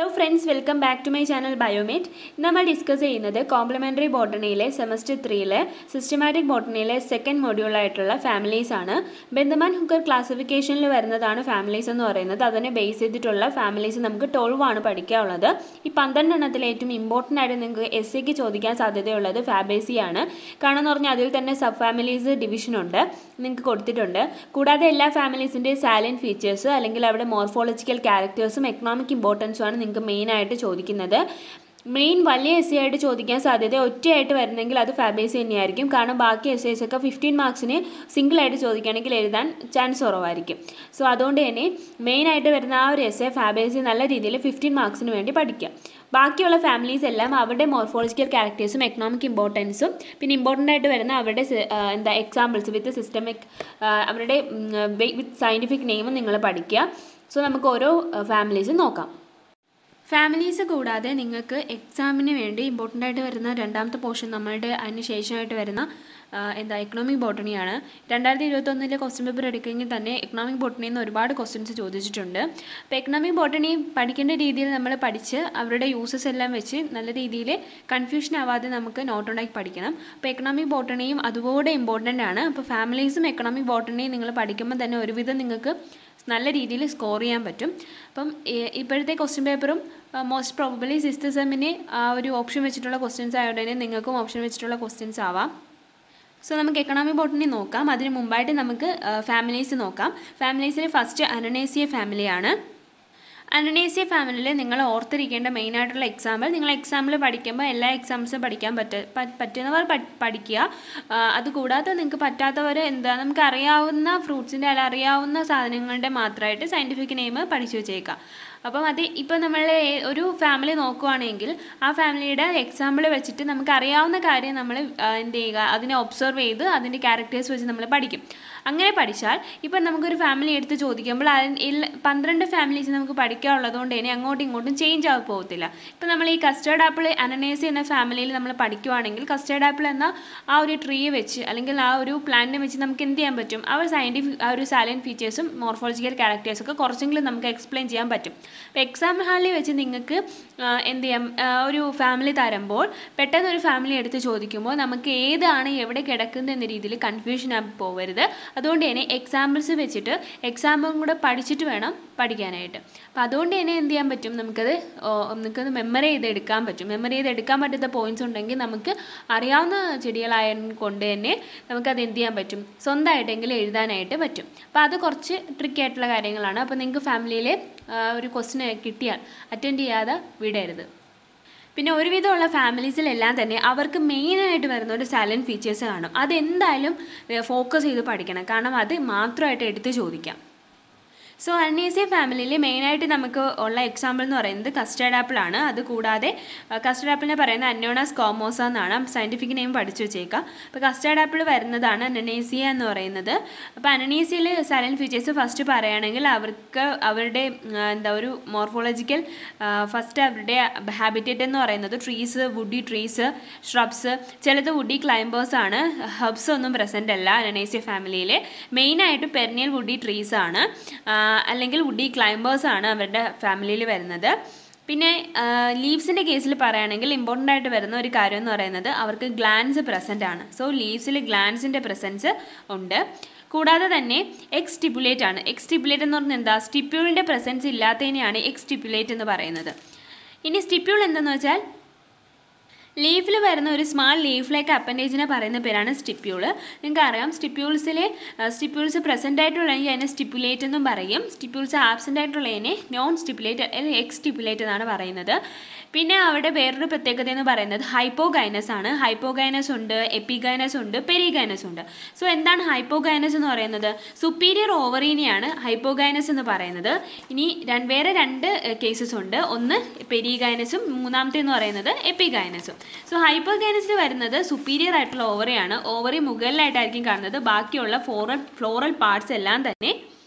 hello friends welcome back to my channel Biomate ഇന്ന് നമ്മൾ discuss ചെയ്യുന്നത് കോംപ്ലിമെൻ്ററി ബോട്ടണിയിലെ സെമസ്റ്റർ ത്രീയിലെ സിസ്റ്റമാറ്റിക് ബോട്ടണിയിലെ സെക്കൻഡ് മൊഡ്യൂളായിട്ടുള്ള ഫാമിലീസ് ആണ് ബന്ധമാൻ ഹുക്കർ ക്ലാസിഫിക്കേഷനിൽ വരുന്നതാണ് ഫാമിലീസ് എന്ന് പറയുന്നത് അതിനെ ബേസ് ചെയ്തിട്ടുള്ള ഫാമിലീസ് നമുക്ക് ട്വൽവ് ആണ് പഠിക്കാനുള്ളത് ഈ പന്ത്രണ്ടെണ്ണത്തിൽ ഏറ്റവും ഇമ്പോർട്ടൻ്റ് ആയിട്ട് നിങ്ങൾക്ക് എസ് സിക്ക് ചോദിക്കാൻ സാധ്യതയുള്ളത് ഫാബേസി ആണ് കാരണം എന്ന് പറഞ്ഞാൽ അതിൽ തന്നെ സബ് ഫാമിലീസ് ഡിവിഷൻ ഉണ്ട് നിങ്ങൾക്ക് കൊടുത്തിട്ടുണ്ട് കൂടാതെ എല്ലാ ഫാമിലീസിൻ്റെയും സാലൻ ഫീച്ചേഴ്സ് അല്ലെങ്കിൽ അവിടെ മോർഫോളജിക്കൽ ക്യാരക്ടേഴ്സും എക്കണോമിക് ഇമ്പോർട്ടൻസും ആണ് നിങ്ങൾക്ക് മെയിനായിട്ട് ചോദിക്കുന്നത് മെയിൻ വലിയ എസ് സി ആയിട്ട് ചോദിക്കാൻ സാധ്യത ഒറ്റയായിട്ട് വരുന്നെങ്കിൽ അത് ഫാബേസി തന്നെയായിരിക്കും കാരണം ബാക്കി എസ് എസ് ഒക്കെ ഫിഫ്റ്റീൻ മാർക്സിന് സിംഗിൾ ആയിട്ട് ചോദിക്കുകയാണെങ്കിൽ എഴുതാൻ ചാൻസ് കുറവായിരിക്കും സോ അതുകൊണ്ട് തന്നെ മെയിൻ ആയിട്ട് വരുന്ന ആ ഒരു എസ് എ ഫാബേസി നല്ല രീതിയിൽ ഫിഫ്റ്റീൻ മാർക്സിന് വേണ്ടി പഠിക്കുക ബാക്കിയുള്ള ഫാമിലീസ് എല്ലാം അവരുടെ മോർഫോളജിക്കൽ ക്യാരക്ടേഴ്സും എക്കണോമിക് ഇമ്പോർട്ടൻസും പിന്നെ ഇമ്പോർട്ടൻ്റ് ആയിട്ട് വരുന്ന അവരുടെ സി- ആ, എന്താ എക്സാമ്പിൾസ് വിത്ത് സിസ്റ്റമിക് അവരുടെ വിത്ത് സയൻറ്റിഫിക് നെയിമും നിങ്ങൾ പഠിക്കുക സോ നമുക്ക് ഓരോ ഫാമിലീസും നോക്കാം ഫാമിലീസ് കൂടാതെ നിങ്ങൾക്ക് എക്സാമിന് വേണ്ടി ഇമ്പോർട്ടൻ്റ് ആയിട്ട് വരുന്ന രണ്ടാമത്തെ പോർഷൻ നമ്മളുടെ അതിന് ശേഷമായിട്ട് വരുന്ന ആ, എന്താ എക്കണോമിക് ബോട്ടണിയാണ് രണ്ടായിരത്തി ഇരുപത്തൊന്നിലെ ക്വസ്റ്റ്യൻ പേപ്പർ എടുക്കുമെങ്കിൽ തന്നെ എക്കണോമിക് ബോട്ടണിയിൽ നിന്ന് ഒരുപാട് ക്വസ്റ്റ്യൻസ് ചോദിച്ചിട്ടുണ്ട് അപ്പോൾ എക്കണോമിക് ബോട്ടണി പഠിക്കേണ്ട രീതിയിൽ നമ്മൾ പഠിച്ച് അവരുടെ യൂസസ് എല്ലാം വെച്ച് നല്ല രീതിയിൽ കൺഫ്യൂഷൻ ആവാതെ നമുക്ക് നോട്ട് ഉണ്ടാക്കി പഠിക്കണം അപ്പോൾ എക്കണോമിക് ബോട്ടണിയും അതുപോലെ ഇമ്പോർട്ടൻ്റ് ആണ് അപ്പോൾ ഫാമിലീസും എക്കണോമിക് ബോട്ടണിയും നിങ്ങൾ പഠിക്കുമ്പോൾ തന്നെ ഒരുവിധം നിങ്ങൾക്ക് നല്ല രീതിയിൽ സ്കോർ ചെയ്യാൻ പറ്റും അപ്പം ഏ- ഇപ്പോഴത്തെ ക്വസ്റ്റ്യൻ പേപ്പറും മോസ്റ്റ് പ്രോബബിളി സിക്സ്ത് സെമ്മിന് ആ ഒരു ഓപ്ഷൻ വെച്ചിട്ടുള്ള ക്വസ്റ്റ്യൻസ് ആയതുകൊണ്ട് തന്നെ നിങ്ങൾക്കും ഓപ്ഷൻ വെച്ചിട്ടുള്ള ക്വസ്റ്റ്യൻസ് ആവാം സോ നമുക്ക് എക്കണോമിക് ബോട്ടണി നോക്കാം അതിന് മുമ്പായിട്ട് നമുക്ക് ഫാമിലീസ് നോക്കാം ഫാമിലീസിൽ ഫസ്റ്റ് അനനേസിയ ഫാമിലിയാണ് അനനേസിയ ഫാമിലിയിൽ നിങ്ങൾ ഓർത്തിരിക്കേണ്ട മെയിൻ ആയിട്ടുള്ള എക്സാമ്പിൾ നിങ്ങൾ എക്സാമ്പിൾ പഠിക്കുമ്പോൾ എല്ലാ എക്സാംസും പഠിക്കാൻ പറ്റ പ- പറ്റുന്നവർ പഠി- പഠിക്കുക ആ, അതുകൂടാതെ നിങ്ങൾക്ക് പറ്റാത്തവർ എന്താ നമുക്ക് അറിയാവുന്ന ഫ്രൂട്ട്സിൻ്റെ അല്ല അറിയാവുന്ന സാധനങ്ങളുടെ മാത്രമായിട്ട് സയൻറ്റിഫിക് നെയിം പഠിച്ചു വെച്ചേക്കാം അപ്പം അത് ഇപ്പം നമ്മൾ ഒരു ഫാമിലി നോക്കുവാണെങ്കിൽ ആ ഫാമിലിയുടെ എക്സാമ്പിൾ വെച്ചിട്ട് നമുക്ക് അറിയാവുന്ന കാര്യം നമ്മൾ എന്ത് ചെയ്യുക അതിനെ ഒബ്സർവ് ചെയ്ത് അതിൻ്റെ ക്യാരക്ടേഴ്സ് വെച്ച് നമ്മൾ പഠിക്കും അങ്ങനെ പഠിച്ചാൽ ഇപ്പം നമുക്കൊരു ഫാമിലി എടുത്ത് ചോദിക്കുമ്പോൾ അതിൽ എല്ലാ- പന്ത്രണ്ട് ഫാമിലീസ് നമുക്ക് പഠിക്കാനുള്ളത് കൊണ്ട് തന്നെ അങ്ങോട്ടും ഇങ്ങോട്ടും ചേഞ്ച് ആയി പോകത്തില്ല ഇപ്പം നമ്മൾ ഈ കസ്റ്റേർഡ് ആപ്പിൾ അനനേസ് എന്ന ഫാമിലിയിൽ നമ്മൾ പഠിക്കുവാണെങ്കിൽ കസ്റ്റേർഡ് ആപ്പിൾ എന്ന ആ ഒരു ട്രീ വെച്ച് അല്ലെങ്കിൽ ആ ഒരു പ്ലാന്റിനെ വെച്ച് നമുക്ക് എന്ത് ചെയ്യാൻ പറ്റും ആ ഒരു സയൻറ്റിഫിക് ആ ഒരു സാലൻ ഫീച്ചേഴ്സും മോർഫോളജിക്കൽ ക്യാരക്ടേഴ്സും ഒക്കെ കുറച്ചെങ്കിലും നമുക്ക് എക്സ്പ്ലെയിൻ ചെയ്യാൻ പറ്റും അപ്പോൾ എക്സാം ഹാളിൽ വെച്ച് നിങ്ങൾക്ക് ആ, എന്ത് ചെയ്യാം ആ, ഒരു ഫാമിലി തരുമ്പോൾ പെട്ടെന്ന് ഒരു ഫാമിലി എടുത്ത് ചോദിക്കുമ്പോൾ നമുക്ക് ഏതാണ് എവിടെ കിടക്കുന്നത് എന്ന രീതിയിൽ കൺഫ്യൂഷൻ ആയി പോകരുത് അതുകൊണ്ട് തന്നെ എക്സാമ്പിൾസ് വെച്ചിട്ട് എക്സാമ്പിളും കൂടെ പഠിച്ചിട്ട് വേണം പഠിക്കാനായിട്ട് അപ്പോൾ അതുകൊണ്ട് തന്നെ എന്ത് ചെയ്യാൻ പറ്റും നമുക്കത് ഓ, നമുക്കത് മെമ്മറി ചെയ്ത് എടുക്കാൻ പറ്റും മെമ്മറി ചെയ്ത് എടുക്കാൻ പറ്റുന്ന പോയിന്റ്സ് ഉണ്ടെങ്കിൽ നമുക്ക് അറിയാവുന്ന ചെടികളായ കൊണ്ട് തന്നെ നമുക്കത് എന്ത് ചെയ്യാൻ പറ്റും സ്വന്തമായിട്ടെങ്കിലും എഴുതാനായിട്ട് പറ്റും അപ്പോൾ അത് കുറച്ച് ട്രിക്കി ആയിട്ടുള്ള കാര്യങ്ങളാണ് അപ്പോൾ നിങ്ങൾക്ക് ഫാമിലിയിൽ ഒരു ക്വസ്റ്റ്യൻ കിട്ടിയാൽ അറ്റൻഡ് ചെയ്യാതെ വിടരുത് പിന്നെ ഒരുവിധമുള്ള ഫാമിലീസിലെല്ലാം തന്നെ അവർക്ക് മെയിനായിട്ട് വരുന്ന ഒരു സൈലൻറ്റ് ഫീച്ചേഴ്സ് കാണും അതെന്തായാലും ഫോക്കസ് ചെയ്ത് പഠിക്കണം കാരണം അത് മാത്രമായിട്ട് എടുത്ത് ചോദിക്കാം സോ അനേസിയ ഫാമിലിയിൽ മെയിനായിട്ട് നമുക്ക് ഉള്ള എക്സാമ്പിൾ എന്ന് പറയുന്നത് കസ്റ്റേർഡ് ആപ്പിൾ ആണ് അത് കൂടാതെ കസ്റ്റേർഡ് ആപ്പിളിനെ പറയുന്നത് അന്നോണാസ് കോമോസ എന്നാണ് സയൻറ്റിഫിക് നെയിം പഠിച്ചു വെച്ചേക്കുക അപ്പോൾ കസ്റ്റേർഡ് ആപ്പിൾ വരുന്നതാണ് അനനേസിയ എന്ന് പറയുന്നത് അപ്പോൾ അനനേസിയയിൽ സൈലൻറ്റ് ഫീച്ചേഴ്സ് ഫസ്റ്റ് പറയുകയാണെങ്കിൽ അവർക്ക് അവരുടെ ഉം, എന്താ ഒരു മോർഫോളജിക്കൽ ഫസ്റ്റ് അവരുടെ ഹാബിറ്റേറ്റ് എന്ന് പറയുന്നത് ട്രീസ് വുഡി ട്രീസ് ഷ്രബ്സ് ചിലത് വുഡി ക്ലൈംബേഴ്സ് ആണ് ഹബ്സ് ഒന്നും പ്രസൻ്റ് അല്ല അനനേസിയ ഫാമിലിയിൽ മെയിനായിട്ട് പെർനിയൽ വുഡി ട്രീസ് ആണ് ആ, അല്ലെങ്കിൽ വുഡി ക്ലൈംബേഴ്സ് ആണ് അവരുടെ ഫാമിലിയിൽ വരുന്നത് പിന്നെ ലീവ്സിൻ്റെ കേസിൽ പറയുകയാണെങ്കിൽ ഇമ്പോർട്ടൻ്റ് ആയിട്ട് വരുന്ന ഒരു കാര്യം എന്ന് പറയുന്നത് അവർക്ക് ഗ്ലാൻസ് പ്രസൻ്റ് ആണ് സോ ലീവ്സിൽ ഗ്ലാൻസിൻ്റെ പ്രസൻസ് ഉണ്ട് കൂടാതെ തന്നെ എക്സ് സ്റ്റിപ്പുലേറ്റ് ആണ് എക്സ് സ്റ്റിപ്പുലേറ്റ് എന്ന് പറഞ്ഞാൽ എന്താ സ്റ്റിപ്യൂളിൻ്റെ പ്രസൻസ് ഇല്ലാത്തതിനെയാണ് എക്സ് സ്റ്റിപ്പുലേറ്റ് എന്ന് പറയുന്നത് ഇനി സ്റ്റിപ്യൂൾ എന്തെന്ന് വെച്ചാൽ ലീഫിൽ വരുന്ന ഒരു സ്മാൾ ലീഫിലേക്ക് അപ്പൻഡേജിനെ പറയുന്ന പേരാണ് സ്റ്റിപ്യൂള് നിങ്ങൾക്ക് അറിയാം സ്റ്റിപ്യൂൾസിലെ സ്റ്റിപ്യൂൾസ് പ്രസൻ്റ് ആയിട്ടുള്ളതിനെ അതിനെ സ്റ്റിപ്പുലേറ്റ് എന്നും പറയും സ്റ്റിപ്യൂൾസ് ആബ്സെൻ്റ് ആയിട്ടുള്ളതിനെ നോൺ സ്റ്റിപ്പുലേറ്റ് അല്ലെങ്കിൽ എക്സ് സ്റ്റിപ്പുലേറ്റ് എന്നാണ് പറയുന്നത് പിന്നെ അവിടെ വേറൊരു പ്രത്യേകത എന്ന് പറയുന്നത് ഹൈപ്പോഗൈനസ് ആണ് ഹൈപ്പോഗൈനസ് ഉണ്ട് എപ്പിഗൈനസ് ഉണ്ട് പെരിഗൈനസ് ഉണ്ട് സോ എന്താണ് ഹൈപ്പോഗൈനസ് എന്ന് പറയുന്നത് സുപ്പീരിയർ ഓവറീനെയാണ് ഹൈപ്പോഗൈനസ് എന്ന് പറയുന്നത് ഇനി രണ്ട് വേറെ രണ്ട് കേസസ് ഉണ്ട് ഒന്ന് പെരിഗൈനസും മൂന്നാമത്തെ എന്ന് പറയുന്നത് എപ്പിഗൈനസും സോ ഹൈപ്പോഗൈനസിൽ വരുന്നത് സുപ്പീരിയർ ആയിട്ടുള്ള ഓവറിയാണ് ഓവറി മുകളിലായിട്ടായിരിക്കും കാണുന്നത് ബാക്കിയുള്ള ഫ്ലോറൽ ഫ്ലോറൽ പാർട്സ് എല്ലാം തന്നെ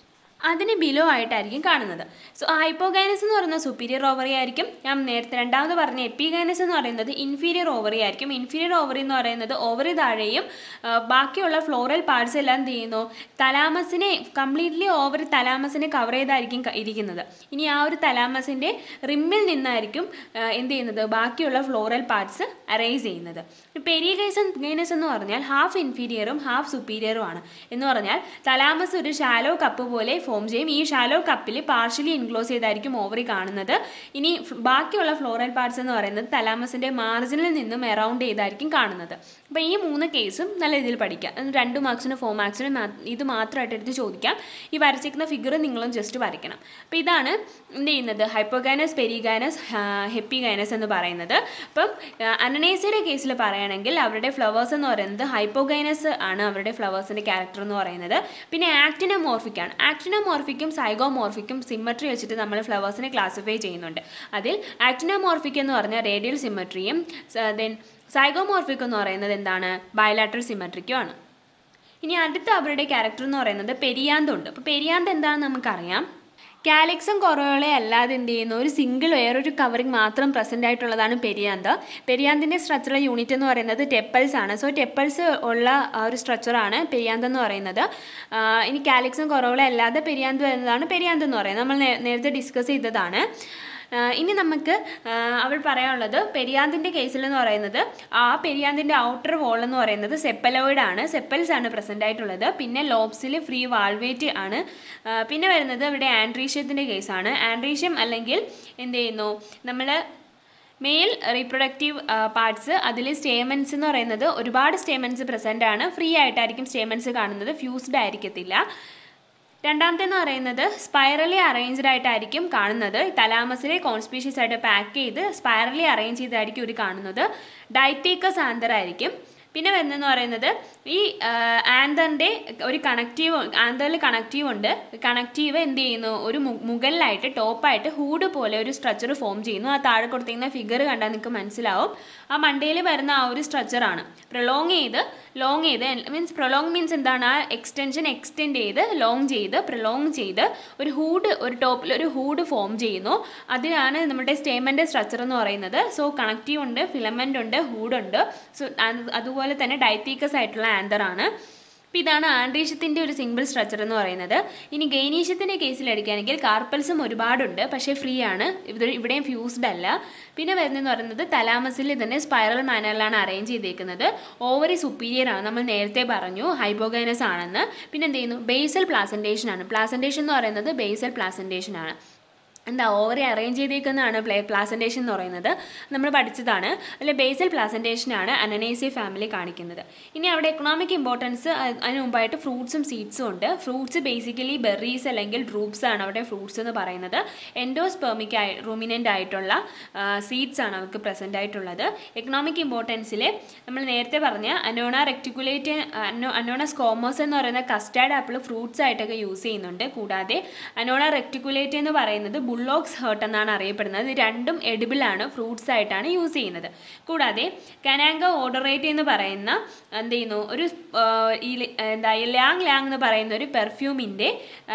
അതിന് ബിലോ ആയിട്ടായിരിക്കും കാണുന്നത് സോ ഹൈപ്പോഗൈനസ് എന്ന് പറയുന്നത് സുപ്പീരിയർ ഓവറി ആയിരിക്കും ഞാൻ നേരത്തെ രണ്ടാമത് പറഞ്ഞ എപ്പിഗൈനസ് എന്ന് പറയുന്നത് ഇൻഫീരിയർ ഓവറി ആയിരിക്കും ഇൻഫീരിയർ ഓവറി എന്ന് പറയുന്നത് ഓവറി താഴെയും ആ, ബാക്കിയുള്ള ഫ്ലോറൽ പാർട്സ് എല്ലാം എന്ത് ചെയ്യുന്നു തലാമസിനെ കംപ്ലീറ്റ്ലി ഓവറി തലാമസിനെ കവർ ചെയ്തായിരിക്കും ക- ഇരിക്കുന്നത് ഇനി ആ ഒരു തലാമസിൻ്റെ റിമ്മിൽ നിന്നായിരിക്കും ആ, എന്ത് ചെയ്യുന്നത് ബാക്കിയുള്ള ഫ്ലോറൽ പാർട്സ് അറേസ് ചെയ്യുന്നത് പെരിഗൈസൻ ഗൈനസ് എന്ന് പറഞ്ഞാൽ ഹാഫ് ഇൻഫീരിയറും ഹാഫ് സുപ്പീരിയറും ആണ് എന്ന് പറഞ്ഞാൽ തലാമസ് ഒരു ഷാലോ കപ്പ് പോലെ ഫോം ചെയ്യും ഈ ഷാലോ കപ്പിൽ പാർഷ്യലി ഇൻക്ലോസ് ചെയ്തായിരിക്കും ഓവറി കാണുന്നത് ഇനി ഫ്- ബാക്കിയുള്ള ഫ്ലോറൽ പാർട്സ് എന്ന് പറയുന്നത് തലാമസിന്റെ മാർജിനിൽ നിന്നും അറൗണ്ട് ചെയ്തായിരിക്കും കാണുന്നത് അപ്പോൾ ഈ മൂന്ന് കേസും നല്ല രീതിയിൽ പഠിക്കാം അത് രണ്ട് മാർക്സിന് ഫോർ മാർക്സിന് ഇത് മാത്രമായിട്ട് എടുത്ത് ചോദിക്കാം ഈ വരച്ചിരിക്കുന്ന ഫിഗർ നിങ്ങളും ജസ്റ്റ് വരയ്ക്കണം അപ്പോൾ ഇതാണ് എന്ത് ചെയ്യുന്നത് ഹൈപ്പോഗൈനസ് പെരിഗൈനസ് ഹെപ്പിഗൈനസ് എന്ന് പറയുന്നത് അപ്പം അനനേസിയുടെ കേസിൽ പറയുകയാണെങ്കിൽ അവരുടെ ഫ്ലവേഴ്സ് എന്ന് പറയുന്നത് ഹൈപ്പോഗൈനസ് ആണ് അവരുടെ ഫ്ലവേഴ്സിന്റെ ക്യാരക്ടർ എന്ന് പറയുന്നത് പിന്നെ ആക്ടിനോമോർഫിക് ആണ് ആക്ടിനോമോർഫിക്കും സൈഗോമോർഫിക്കും സിമ്മട്രി വെച്ചിട്ട് നമ്മൾ ഫ്ലവേഴ്സിനെ ക്ലാസിഫൈ ചെയ്യുന്നുണ്ട് അതിൽ ആക്ടിനോമോർഫിക് എന്ന് പറഞ്ഞാൽ റേഡിയൽ സിമ്മട്രിയും ദെൻ സൈഗോമോർഫിക് എന്ന് പറയുന്നത് എന്താണ് ബയലാട്രൽ സിമ്മട്രിക്കും ആണ് ഇനി അടുത്ത അവരുടെ ക്യാരക്ടർ എന്ന് പറയുന്നത് പെരിയാന്ത് ഉണ്ട് അപ്പോൾ പെരിയാന്ത് എന്താണെന്ന് നമുക്കറിയാം കാലിക്സും കൊറോളെ അല്ലാതെ എന്ത് ചെയ്യുന്നു ഒരു സിംഗിൾ വേറൊരു കവറിങ് മാത്രം പ്രസൻ്റ് ആയിട്ടുള്ളതാണ് പെരിയാന്ത് പെരിയാന്തിൻ്റെ സ്ട്രക്ചറൽ യൂണിറ്റ് എന്ന് പറയുന്നത് ടെപ്പൽസ് ആണ് സോ ടെപ്പൽസ് ഉള്ള ആ ഒരു സ്ട്രക്ചറാണ് പെരിയാന്ത് എന്ന് പറയുന്നത് ആ, ഇനി കാലിക്സും കൊറോളെ അല്ലാതെ പെരിയാന്ത് വരുന്നതാണ് പെരിയാന്ത് എന്ന് പറയുന്നത് നമ്മൾ നേ- നേരത്തെ ഡിസ്കസ് ചെയ്തതാണ് ആ, ഇനി നമുക്ക് ആ, അവൾ പറയാനുള്ളത് പെരിയാന്തിൻ്റെ കേസിൽ എന്ന് പറയുന്നത് ആ പെരിയാന്തിൻ്റെ ഔട്ടർ വോൾ എന്ന് പറയുന്നത് സെപ്പലോയിഡ് ആണ് സെപ്പൽസ് ആണ് പ്രസൻ്റ് ആയിട്ടുള്ളത് പിന്നെ ലോബ്സിൽ ഫ്രീ വാൾവേറ്റ് ആണ് ആ, പിന്നെ വരുന്നത് ഇവിടെ ആൻഡ്രീഷ്യത്തിൻ്റെ കേസാണ് ആൻഡ്രീഷ്യം അല്ലെങ്കിൽ എന്ത് ചെയ്യുന്നു നമ്മൾ മെയിൽ റീപ്രൊഡക്റ്റീവ് പാർട്സ് അതിൽ സ്റ്റേമൻസ് എന്ന് പറയുന്നത് ഒരുപാട് സ്റ്റേമൻസ് പ്രസൻ്റ് ആണ് ഫ്രീ ആയിട്ടായിരിക്കും സ്റ്റേമൻസ് കാണുന്നത് ഫ്യൂസ്ഡ് ആയിരിക്കത്തില്ല രണ്ടാമത്തെ എന്ന് പറയുന്നത് സ്പൈറലി അറേഞ്ച്ഡ് ആയിട്ടായിരിക്കും കാണുന്നത് തലാമസിലെ കോൺസ്പീഷീസ് ആയിട്ട് പാക്ക് ചെയ്ത് സ്പൈറലി അറേഞ്ച് ചെയ്തായിരിക്കും ഇവർ കാണുന്നത് ഡൈത്തീക്കസ് ആന്തർ ആയിരിക്കും പിന്നെ വരുന്നതെന്ന് പറയുന്നത് ഈ ആന്തറിൻ്റെ ഒരു കണക്റ്റീവ് ആന്തറിൽ കണക്റ്റീവ് ഉണ്ട് കണക്റ്റീവ് എന്ത് ചെയ്യുന്നു ഒരു മു- മുകളിലായിട്ട് ടോപ്പായിട്ട് ഹൂഡ് പോലെ ഒരു സ്ട്രക്ചർ ഫോം ചെയ്യുന്നു ആ താഴെ കൊടുത്തിരിക്കുന്ന ഫിഗർ കണ്ടാൽ നിങ്ങൾക്ക് മനസ്സിലാവും ആ മണ്ടയിൽ വരുന്ന ആ ഒരു സ്ട്രക്ചറാണ് പ്രൊലോങ് ചെയ്ത് ലോങ് ചെയ്ത് മീൻസ് പ്രൊലോങ് മീൻസ് എന്താണ് ആ എക്സ്റ്റൻഷൻ എക്സ്റ്റെൻഡ് ചെയ്ത് ലോങ് ചെയ്ത് പ്രൊലോങ് ചെയ്ത് ഒരു ഹൂഡ് ഒരു ടോപ്പിൽ ഒരു ഹൂഡ് ഫോം ചെയ്യുന്നു അതിനാണ് നമ്മുടെ സ്റ്റേമൻ്റെ സ്ട്രക്ചർ എന്ന് പറയുന്നത് സോ കണക്റ്റീവ് ഉണ്ട് ഫിലമെൻ്റ് ഉണ്ട് ഹൂഡ് ഉണ്ട് സോ അതുപോലെ തന്നെ ഡൈത്തീക്കസ് ആയിട്ടുള്ള ആന്തർ ആണ് അപ്പോൾ ഇതാണ് ആൻഡ്രീഷ്യത്തിൻ്റെ ഒരു സിമ്പിൾ സ്ട്രക്ചർ എന്ന് പറയുന്നത് ഇനി ഗൈനീഷ്യത്തിൻ്റെ കേസിൽ എടുക്കുകയാണെങ്കിൽ കാർപ്പൽസും ഒരുപാടുണ്ട് പക്ഷേ ഫ്രീ ആണ് ഇത് ഇവിടെയും ഫ്യൂസ്ഡ് അല്ല പിന്നെ വരുന്നതെന്ന് പറയുന്നത് തലാമസിൽ തന്നെ സ്പൈറൽ മാനറിലാണ് അറേഞ്ച് ചെയ്തേക്കുന്നത് ഓവറി സുപ്പീരിയർ ആണ് നമ്മൾ നേരത്തെ പറഞ്ഞു ഹൈപ്പോഗൈനസ് ആണെന്ന് പിന്നെ എന്ത് ചെയ്യുന്നു ബേസൽ പ്ലാസൻറ്റേഷൻ ആണ് പ്ലാസൻറ്റേഷൻ എന്ന് പറയുന്നത് ബേസൽ പ്ലാസൻറ്റേഷൻ ആണ് എന്താ ഓവറി അറേഞ്ച് ചെയ്തേക്കുന്നതാണ് പ്ലേ പ്ലാസൻറ്റേഷൻ എന്ന് പറയുന്നത് നമ്മൾ പഠിച്ചതാണ് അല്ലെ ബേസൽ പ്ലാസൻറ്റേഷൻ ആണ് അനനേസി ഫാമിലി കാണിക്കുന്നത് ഇനി അവിടെ എക്കണോമിക് ഇമ്പോർട്ടൻസ് അതിന് മുമ്പായിട്ട് ഫ്രൂട്ട്സും സീഡ്സും ഉണ്ട് ഫ്രൂട്ട്സ് ബേസിക്കലി ബെറീസ് അല്ലെങ്കിൽ ഡ്രൂപ്സ് ആണ് അവിടെ ഫ്രൂട്ട്സ് എന്ന് പറയുന്നത് എൻഡോസ്പെർമിക് ആയി റൂമിനൻ്റ് ആയിട്ടുള്ള സീഡ്സ് ആണ് അവർക്ക് പ്രസൻ്റ് ആയിട്ടുള്ളത് എക്കണോമിക് ഇമ്പോർട്ടൻസിൽ നമ്മൾ നേരത്തെ പറഞ്ഞ അനോണ റെക്ടിക്കുലേറ്റ് അനോ അനോണ സ്കോമോസ് എന്ന് പറയുന്ന കസ്റ്റാർഡ് ആപ്പിൾ ഫ്രൂട്ട്സ് ആയിട്ടൊക്കെ യൂസ് ചെയ്യുന്നുണ്ട് കൂടാതെ അനോണ റെക്ടിക്കുലേറ്റ് എന്ന് പറയുന്നത് ബുള്ളോക്സ് ഹേർട്ട് എന്നാണ് അറിയപ്പെടുന്നത് ഇത് രണ്ടും edible ആണ് ഫ്രൂട്ട്സ് ആയിട്ടാണ് യൂസ് ചെയ്യുന്നത് കൂടാതെ കനാങ്ക ഓഡറേറ്റ് എന്ന് പറയുന്ന എന്ത് ചെയ്യുന്നു ഒരു ആ, ഈ ല- എന്താ ഈ ലാങ് ലാങ് എന്ന് പറയുന്ന ഒരു പെർഫ്യൂമിൻ്റെ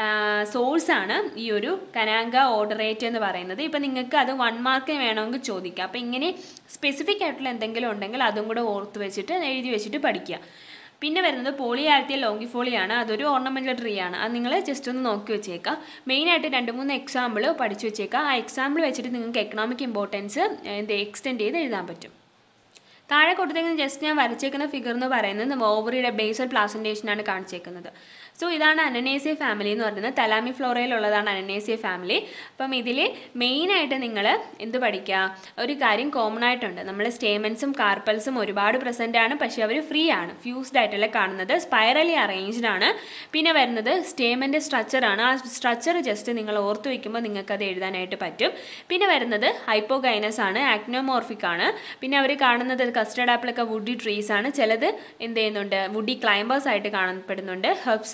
സോഴ്സ് ആണ് ഈ ഒരു കനാങ്ക ഓഡറേറ്റ് എന്ന് പറയുന്നത് ഇപ്പം നിങ്ങൾക്ക് അത് വൺ മാർക്ക് വേണമെങ്കിൽ ചോദിക്കാം അപ്പം ഇങ്ങനെ സ്പെസിഫിക് ആയിട്ടുള്ള എന്തെങ്കിലും ഉണ്ടെങ്കിൽ അതും കൂടെ ഓർത്ത് വെച്ചിട്ട് എഴുതി വെച്ചിട്ട് പഠിക്കുക പിന്നെ വരുന്നത് പോളിയാൽത്തിയ ലോങ്കിഫോളിയാണ് അതൊരു ഓർണമെന്റൽ ട്രീ ആണ് അത് നിങ്ങൾ ജസ്റ്റ് ഒന്ന് നോക്കി വെച്ചേക്കാം മെയിനായിട്ട് രണ്ട് മൂന്ന് എക്സാമ്പിൾ പഠിച്ചു വെച്ചേക്കാം ആ എക്സാമ്പിൾ വെച്ചിട്ട് നിങ്ങൾക്ക് എക്കണോമിക് ഇമ്പോർട്ടൻസ് എന്ത് എക്സ്റ്റെൻഡ് ചെയ്ത് എഴുതാൻ പറ്റും താഴെ കൊടുത്തേക്കുന്ന ജസ്റ്റ് ഞാൻ വരച്ചേക്കുന്ന ഫിഗർ എന്ന് പറയുന്നത് ഓവറിയുടെ ബേസൽ പ്ലാസൻറ്റേഷൻ ആണ് കാണിച്ചേക്കുന്നത് സോ ഇതാണ് അനനേസിയ ഫാമിലി എന്ന് പറയുന്നത് തലാമി ഫ്ലോറയിലുള്ളതാണ് അനനേസിയ ഫാമിലി അപ്പം ഇതിൽ മെയിനായിട്ട് നിങ്ങൾ എന്ത് പഠിക്കുക ഒരു കാര്യം കോമൺ ആയിട്ടുണ്ട് നമ്മൾ സ്റ്റേമൻസും കാർപ്പൽസും ഒരുപാട് പ്രസൻ്റ് ആണ് പക്ഷേ അവർ ഫ്രീ ആണ് ഫ്യൂസ്ഡ് ആയിട്ടല്ല കാണുന്നത് സ്പൈറലി അറേഞ്ച്ഡ് ആണ് പിന്നെ വരുന്നത് സ്റ്റേമൻ്റെ സ്ട്രക്ചറാണ് ആ സ്ട്രക്ചർ ജസ്റ്റ് നിങ്ങൾ ഓർത്ത് വയ്ക്കുമ്പോൾ നിങ്ങൾക്ക് അത് എഴുതാനായിട്ട് പറ്റും പിന്നെ വരുന്നത് ഹൈപ്പോഗൈനസ് ആണ് ആക്നോമോർഫിക് ആണ് പിന്നെ അവർ കാണുന്നത് കസ്റ്റർഡ് ആപ്പിളൊക്കെ വുഡി ട്രീസ് ആണ് ചിലത് എന്ത് ചെയ്യുന്നുണ്ട് വുഡി ക്ലൈംബേഴ്സ് ആയിട്ട് കാണപ്പെടുന്നുണ്ട് ഹെർബ്സ്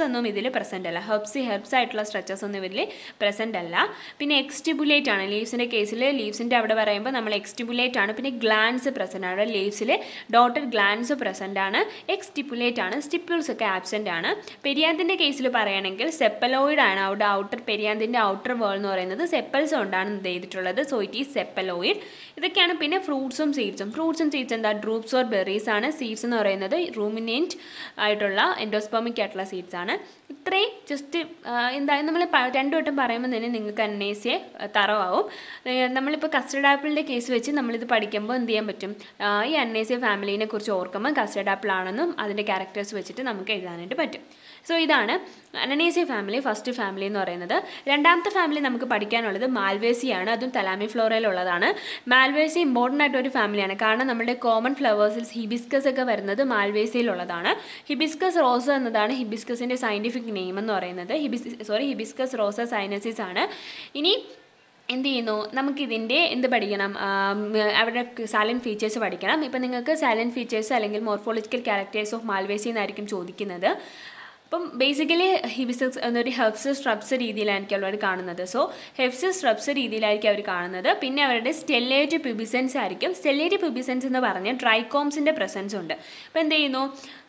ഒന്നും ഇതിൽ പ്രസൻ്റ് അല്ല ഹെർബ്സ് ഹെർബ്സ് ആയിട്ടുള്ള സ്ട്രക്ചേഴ്സ് ഒന്നും ഇതിൽ പ്രസൻ്റ് അല്ല പിന്നെ എക്സ്റ്റിബുലേറ്റ് ആണ് ലീവ്സിൻ്റെ കേസിൽ ലീവ്സിൻ്റെ അവിടെ പറയുമ്പോൾ നമ്മൾ എക്സ്റ്റിബുലേറ്റ് ആണ് പിന്നെ ഗ്ലാൻസ് പ്രസൻ്റ് ആണ് ലീവ്സിൽ ഡോട്ടഡ് ഗ്ലാൻസ് പ്രസൻ്റ് ആണ് എക്സ്റ്റിപ്പുലേറ്റ് ആണ് സ്റ്റിപ്യൂൾസ് ഒക്കെ ആബ്സെൻ്റ് ആണ് പെരിയാന്തിൻ്റെ കേസിൽ പറയുകയാണെങ്കിൽ സെപ്പലോയിഡ് ആണ് അവിടെ ഔട്ടർ പെരിയാന്തിൻ്റെ ഔട്ടർ വേൾ എന്ന് പറയുന്നത് സെപ്പൽസ് കൊണ്ടാണ് ഇത് ചെയ്തിട്ടുള്ളത് സോ ഇറ്റ് ഈസ് സെപ്പലോയിഡ് ഇതൊക്കെയാണ് പിന്നെ ഫ്രൂട്ട്സും സീഡ്സും ഫ്രൂട്ട്സും സീഡ്സ് എന്താ ഡ്രൂപ്സ് ഓർ ബെറീസ് ആണ് സീഡ്സ് എന്ന് പറയുന്നത് റൂമിനേറ്റ് ആയിട്ടുള്ള എൻഡോസ്പെർമിക് ആയിട്ടുള്ള സീഡ്സ് ആണ് ഇത്രയും ജസ്റ്റ് എന്താ നമ്മൾ രണ്ടു വട്ടം പറയുമ്പോൾ തന്നെ നിങ്ങൾക്ക് അന്നേസിയെ തറവാവും ഏഹ് നമ്മളിപ്പോൾ കസ്റ്റർഡ് ആപ്പിളിൻ്റെ കേസ് വെച്ച് നമ്മളിത് പഠിക്കുമ്പോൾ എന്ത് ചെയ്യാൻ പറ്റും ആ, ഈ അന്നേസിയ ഫാമിലിനെ കുറിച്ച് ഓർക്കുമ്പോൾ കസ്റ്റർഡ് ആപ്പിൾ ആണെന്നും അതിൻ്റെ ക്യാരക്ടേഴ്സ് വെച്ചിട്ട് നമുക്ക് എഴുതാനായിട്ട് പറ്റും സോ ഇതാണ് അനനേസിയ ഫാമിലി ഫസ്റ്റ് ഫാമിലി എന്ന് പറയുന്നത് രണ്ടാമത്തെ ഫാമിലി നമുക്ക് പഠിക്കാനുള്ളത് മാൽവേസിയാണ് അതും തലാമി ഫ്ലോറയിലുള്ളതാണ് മാൽവേസി ഇമ്പോർട്ടൻ്റ് ആയിട്ട് ഒരു ഫാമിലിയാണ് കാരണം നമ്മുടെ കോമൺ ഫ്ലവേഴ്സിൽ ഹിബിസ്കസ് ഒക്കെ വരുന്നത് മാൽവേസിയിലുള്ളതാണ് ഹിബിസ്കസ് റോസ എന്നതാണ് ഹിബിസ്കസിൻ്റെ സയൻറ്റിഫിക് നെയിം എന്ന് പറയുന്നത് ഹിബിസ് സോറി ഹിബിസ്കസ് റോസ സൈനസിസ് ആണ് ഇനി എന്ത് ചെയ്യുന്നു നമുക്കിതിൻ്റെ എന്ത് പഠിക്കണം ആം, അവരുടെ സൈലൻറ്റ് ഫീച്ചേഴ്സ് പഠിക്കണം ഇപ്പം നിങ്ങൾക്ക് സൈലൻറ്റ് ഫീച്ചേഴ്സ് അല്ലെങ്കിൽ മോർഫോളജിക്കൽ ക്യാരക്ടേഴ്സ് ഓഫ് മാൽവേസി എന്നായിരിക്കും ചോദിക്കുന്നത് അപ്പം ബേസിക്കലി ഹിബിസസ് എന്നൊരു ഹെഫ്സ് സ്ട്രബ്സ് രീതിയിലായിരിക്കും അവർ കാണുന്നത് സോ ഹെഫ്സ് സ്ട്രബ്സ് രീതിയിലായിരിക്കും അവർ കാണുന്നത് പിന്നെ അവരുടെ സ്റ്റെല്ലേറ്റ് പ്യൂബിസൻസ് ആയിരിക്കും സ്റ്റെല്ലേറ്റ് പ്യൂബിസൻസ് എന്ന് പറഞ്ഞാൽ ട്രൈക്കോംസിൻ്റെ പ്രസൻസ് ഉണ്ട് അപ്പോൾ എന്ത് ചെയ്യുന്നു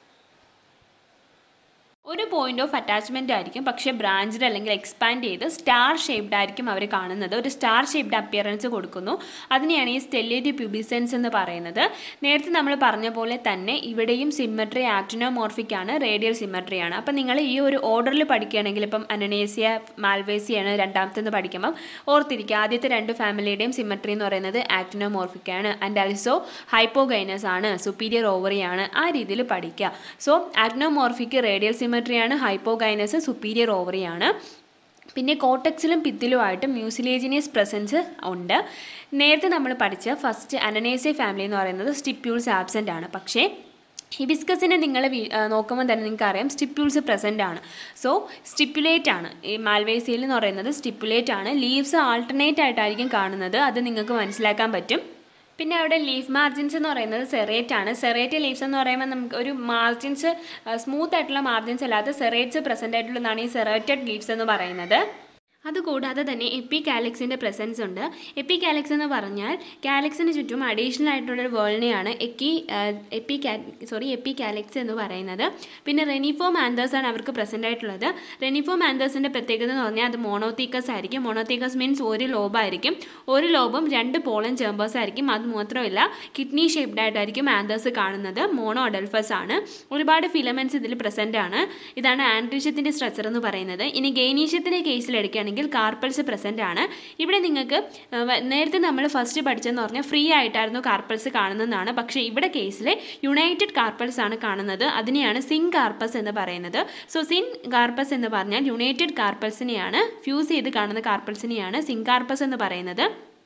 ഒരു പോയിന്റ് ഓഫ് അറ്റാച്ച്മെന്റ് ആയിരിക്കും പക്ഷേ ബ്രാഞ്ചഡ് അല്ലെങ്കിൽ എക്സ്പാൻഡ് ചെയ്ത് സ്റ്റാർ ഷേപ്ഡ് ആയിരിക്കും അവർ കാണുന്നത് ഒരു സ്റ്റാർ ഷേപ്ഡ് അപ്പിയറൻസ് കൊടുക്കുന്നു അതിനെയാണ് ഈ സ്റ്റെല്ലേറ്റ് പ്യൂബിസെൻസ് എന്ന് പറയുന്നത് നേരത്തെ നമ്മൾ പറഞ്ഞ പോലെ തന്നെ ഇവിടെയും സിമ്മട്രി ആക്ടിനോമോർഫിക് ആണ് റേഡിയൽ സിമ്മട്രി ആണ് അപ്പം നിങ്ങൾ ഈ ഒരു ഓർഡറിൽ പഠിക്കുകയാണെങ്കിൽ ഇപ്പം അനനേസിയ മാൽവേസിയാണ് രണ്ടാമത്തേന്ന് പഠിക്കുമ്പം ഓർത്തിരിക്കുക ആദ്യത്തെ രണ്ട് ഫാമിലിയുടെയും സിമ്മട്രി എന്ന് പറയുന്നത് ആക്ടിനോമോർഫിക് ആണ് ആൻഡ് ആൽസോ ഹൈപ്പോഗൈനസ് ആണ് സുപ്പീരിയർ ഓവറി ആണ് ആ രീതിയിൽ പഠിക്കുക സോ ആക്ടിനോമോർഫിക് റേഡിയൽ സിമ്മട്രി ആണ് ഹൈപ്പോഗൈനസ് സുപ്പീരിയർ ഓവറി ആണ് പിന്നെ കോട്ടക്സിലും പിത്തിലുമായിട്ട് മ്യൂസിലേജിനിയസ് പ്രസൻസ് ഉണ്ട് നേരത്തെ നമ്മൾ പഠിച്ച ഫസ്റ്റ് അനനേസി ഫാമിലി എന്ന് പറയുന്നത് സ്റ്റിപ്യൂൾസ് ആബ്സെൻ്റ് ആണ് പക്ഷേ ഹിബിസ്കസിനെ നിങ്ങൾ നോക്കുമ്പോൾ തന്നെ നിങ്ങൾക്ക് അറിയാം സ്റ്റിപ്യൂൾസ് പ്രസൻ്റ് ആണ് സോ സ്റ്റിപ്പുലേറ്റ് ആണ് ഈ മാൽവേസിയിൽ എന്ന് പറയുന്നത് സ്റ്റിപ്പുലേറ്റ് ആണ് ലീവ്സ് ആൾട്ടർനേറ്റ് ആയിട്ടായിരിക്കും കാണുന്നത് അത് നിങ്ങൾക്ക് മനസ്സിലാക്കാൻ പറ്റും പിന്നെ അവിടെ ലീഫ് മാർജിൻസ് എന്ന് പറയുന്നത് സെറേറ്റ് ആണ് സെറേറ്റ് ലീവ്സ് എന്ന് പറയുമ്പോൾ നമുക്ക് ഒരു മാർജിൻസ് സ്മൂത്ത് ആയിട്ടുള്ള മാർജിൻസ് അല്ലാതെ സെറേറ്റ്സ് പ്രസൻ്റ് ആയിട്ടുള്ളതാണ് ഈ സെറേറ്റഡ് ലീവ്സ് എന്ന് പറയുന്നത് അതുകൂടാതെ തന്നെ എപ്പി കാലിക്സിൻ്റെ പ്രസൻസ് ഉണ്ട് എപ്പി കാലിക്സ് എന്ന് പറഞ്ഞാൽ കാലിക്സിന് ചുറ്റും അഡീഷണൽ ആയിട്ടുള്ളൊരു വേൾഡിനെയാണ് എക്കി എപ്പി കാ സോറി എപ്പി കാലിക്സ് എന്ന് പറയുന്നത് പിന്നെ റെനിഫോം ആന്തേഴ്സ് ആണ് അവർക്ക് പ്രസൻ്റ് ആയിട്ടുള്ളത് റെനിഫോം ആന്തേഴ്സിൻ്റെ പ്രത്യേകത എന്ന് പറഞ്ഞാൽ അത് മോണോത്തീക്കസ് ആയിരിക്കും മോണോത്തീക്കസ് മീൻസ് ഒരു ലോബായിരിക്കും ഒരു ലോബും രണ്ട് പോളൻ ചേമ്പേഴ്സ് ആയിരിക്കും അത് മാത്രമല്ല കിഡ്നി ഷേപ്ഡ് ആയിട്ടായിരിക്കും ആന്തേഴ്സ് കാണുന്നത് മോണോ അഡൽഫസ് ആണ് ഒരുപാട് ഫിലമെൻറ്റ്സ് ഇതിൽ പ്രസൻ്റ് ആണ് ഇതാണ് ആൻഡ്രീഷ്യത്തിൻ്റെ സ്ട്രക്ചർ എന്ന് പറയുന്നത് ഇനി ഗൈനീഷ്യത്തിൻ്റെ കേസിൽ എടുക്കുകയാണെങ്കിൽ കാർപ്പൽസ് പ്രസൻ്റ് ആണ് ഇവിടെ നിങ്ങൾക്ക് ആ, വ- നേരത്തെ നമ്മൾ ഫസ്റ്റ് പഠിച്ചതെന്ന് പറഞ്ഞാൽ ഫ്രീ ആയിട്ടായിരുന്നു കാർപ്പൽസ് കാണുന്നതെന്നാണ് പക്ഷേ ഇവിടെ കേസിൽ യുണൈറ്റഡ് കാർപ്പൽസ് ആണ് കാണുന്നത് അതിനെയാണ് സിൻ കാർപ്പസ് എന്ന് പറയുന്നത് സോ സിൻ കാർപ്പസ് എന്ന് പറഞ്ഞാൽ യുണൈറ്റഡ് കാർപ്പൽസിനെയാണ് ഫ്യൂസ് ചെയ്ത് കാണുന്ന കാർപ്പൽസിനെയാണ് സിൻ കാർപ്പസ് എന്ന് പറയുന്നത്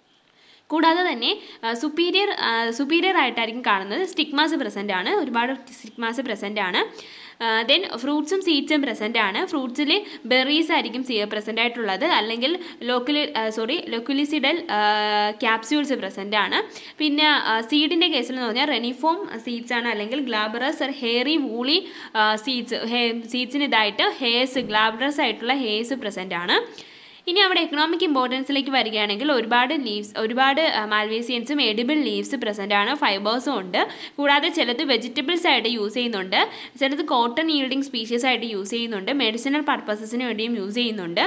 കൂടാതെ തന്നെ സുപ്പീരിയർ സുപ്പീരിയർ ആയിട്ടായിരിക്കും കാണുന്നത് സ്റ്റിഗ്മാസ് പ്രസൻ്റ് ആണ് ഒരുപാട് സ്റ്റിഗ്മാസ് പ്രസൻ്റ് ആണ് ദെൻ ഫ്രൂട്ട്സും സീഡ്സും പ്രസൻ്റ് ആണ് ഫ്രൂട്ട്സിൽ ബെറീസ് ആയിരിക്കും പ്രസൻ്റ് ആയിട്ടുള്ളത് അല്ലെങ്കിൽ locally sorry loculicidal capsules present ആണ് പിന്നെ സീഡിൻ്റെ കേസിൽ എന്ന് പറഞ്ഞാൽ റെനിഫോം സീഡ്സ് ആണ് അല്ലെങ്കിൽ ഗ്ലാബറസ് ഹെയറി വൂളി സീഡ്സ് സീഡ്സിന് ഇതായിട്ട് ഹെയർസ് ഗ്ലാബറസ് ആയിട്ടുള്ള ഹെയർസ് പ്രസൻ്റ് ആണ് ഇനി അവിടെ എക്കണോമിക് ഇമ്പോർട്ടൻസിലേക്ക് വരികയാണെങ്കിൽ ഒരുപാട് ലീവ്സ് ഒരുപാട് മാൽവേസിയൻസും എഡിബിൾ ലീവ്സ് പ്രസൻ്റ് ആണ് ഫൈബേഴ്സും ഉണ്ട് കൂടാതെ ചിലത് വെജിറ്റബിൾസ് ആയിട്ട് യൂസ് ചെയ്യുന്നുണ്ട് ചിലത് കോട്ടൺ ഈൽഡിങ് സ്പീഷീസ് ആയിട്ട് യൂസ് ചെയ്യുന്നുണ്ട് മെഡിസിനൽ പർപ്പസസിന് വേണ്ടിയും യൂസ് ചെയ്യുന്നുണ്ട്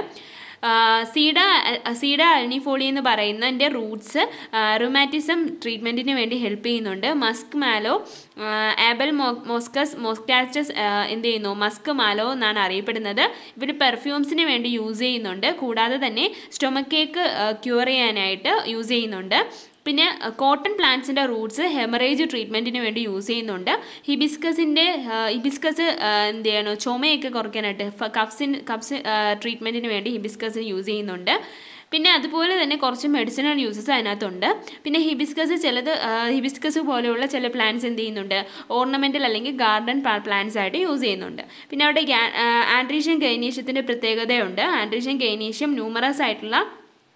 സീഡ സീഡ അൽനിഫോളി എന്ന് പറയുന്നതിൻ്റെ റൂട്ട്സ് റുമാറ്റിസം ട്രീറ്റ്മെൻറ്റിന് വേണ്ടി ഹെൽപ്പ് ചെയ്യുന്നുണ്ട് മസ്ക് മാലോ ആബൽ മോ മോസ്കസ് മോസ്കാസ്റ്റസ് എന്ത് ചെയ്യുന്നു മസ്ക് മാലോ എന്നാണ് അറിയപ്പെടുന്നത് ഇവർ പെർഫ്യൂംസിന് വേണ്ടി യൂസ് ചെയ്യുന്നുണ്ട് കൂടാതെ തന്നെ സ്റ്റൊമക് കേക്ക് ക്യൂർ ചെയ്യാനായിട്ട് യൂസ് ചെയ്യുന്നുണ്ട് പിന്നെ കോട്ടൺ പ്ലാന്റ്സിൻ്റെ റൂട്ട്സ് ഹെമറേജ് ട്രീറ്റ്മെൻറ്റിന് വേണ്ടി യൂസ് ചെയ്യുന്നുണ്ട് ഹിബിസ്കസിൻ്റെ ഹിബിസ്കസ് എന്ത് ചെയ്യണം ചുമയൊക്കെ കുറയ്ക്കാനായിട്ട് കഫ്സിൻ കഫ്സ് ട്രീറ്റ്മെൻറ്റിന് വേണ്ടി ഹിബിസ്കസ് യൂസ് ചെയ്യുന്നുണ്ട് പിന്നെ അതുപോലെ തന്നെ കുറച്ച് മെഡിസിനൽ യൂസസ് അതിനകത്തുണ്ട് പിന്നെ ഹിബിസ്കസ് ചിലത് ഹിബിസ്കസ് പോലെയുള്ള ചില പ്ലാന്റ്സ് എന്ത് ചെയ്യുന്നുണ്ട് ഓർണമെൻ്റൽ അല്ലെങ്കിൽ ഗാർഡൻ പ്ലാന്റ്സ് ആയിട്ട് യൂസ് ചെയ്യുന്നുണ്ട് പിന്നെ അവിടെ ആൻഡ്രീഷ്യൻ ഗൈനീഷ്യത്തിൻ്റെ പ്രത്യേകതയുണ്ട് ആൻഡ്രീഷ്യൻ ഗൈനീഷ്യം ന്യൂമറസ് ആയിട്ടുള്ള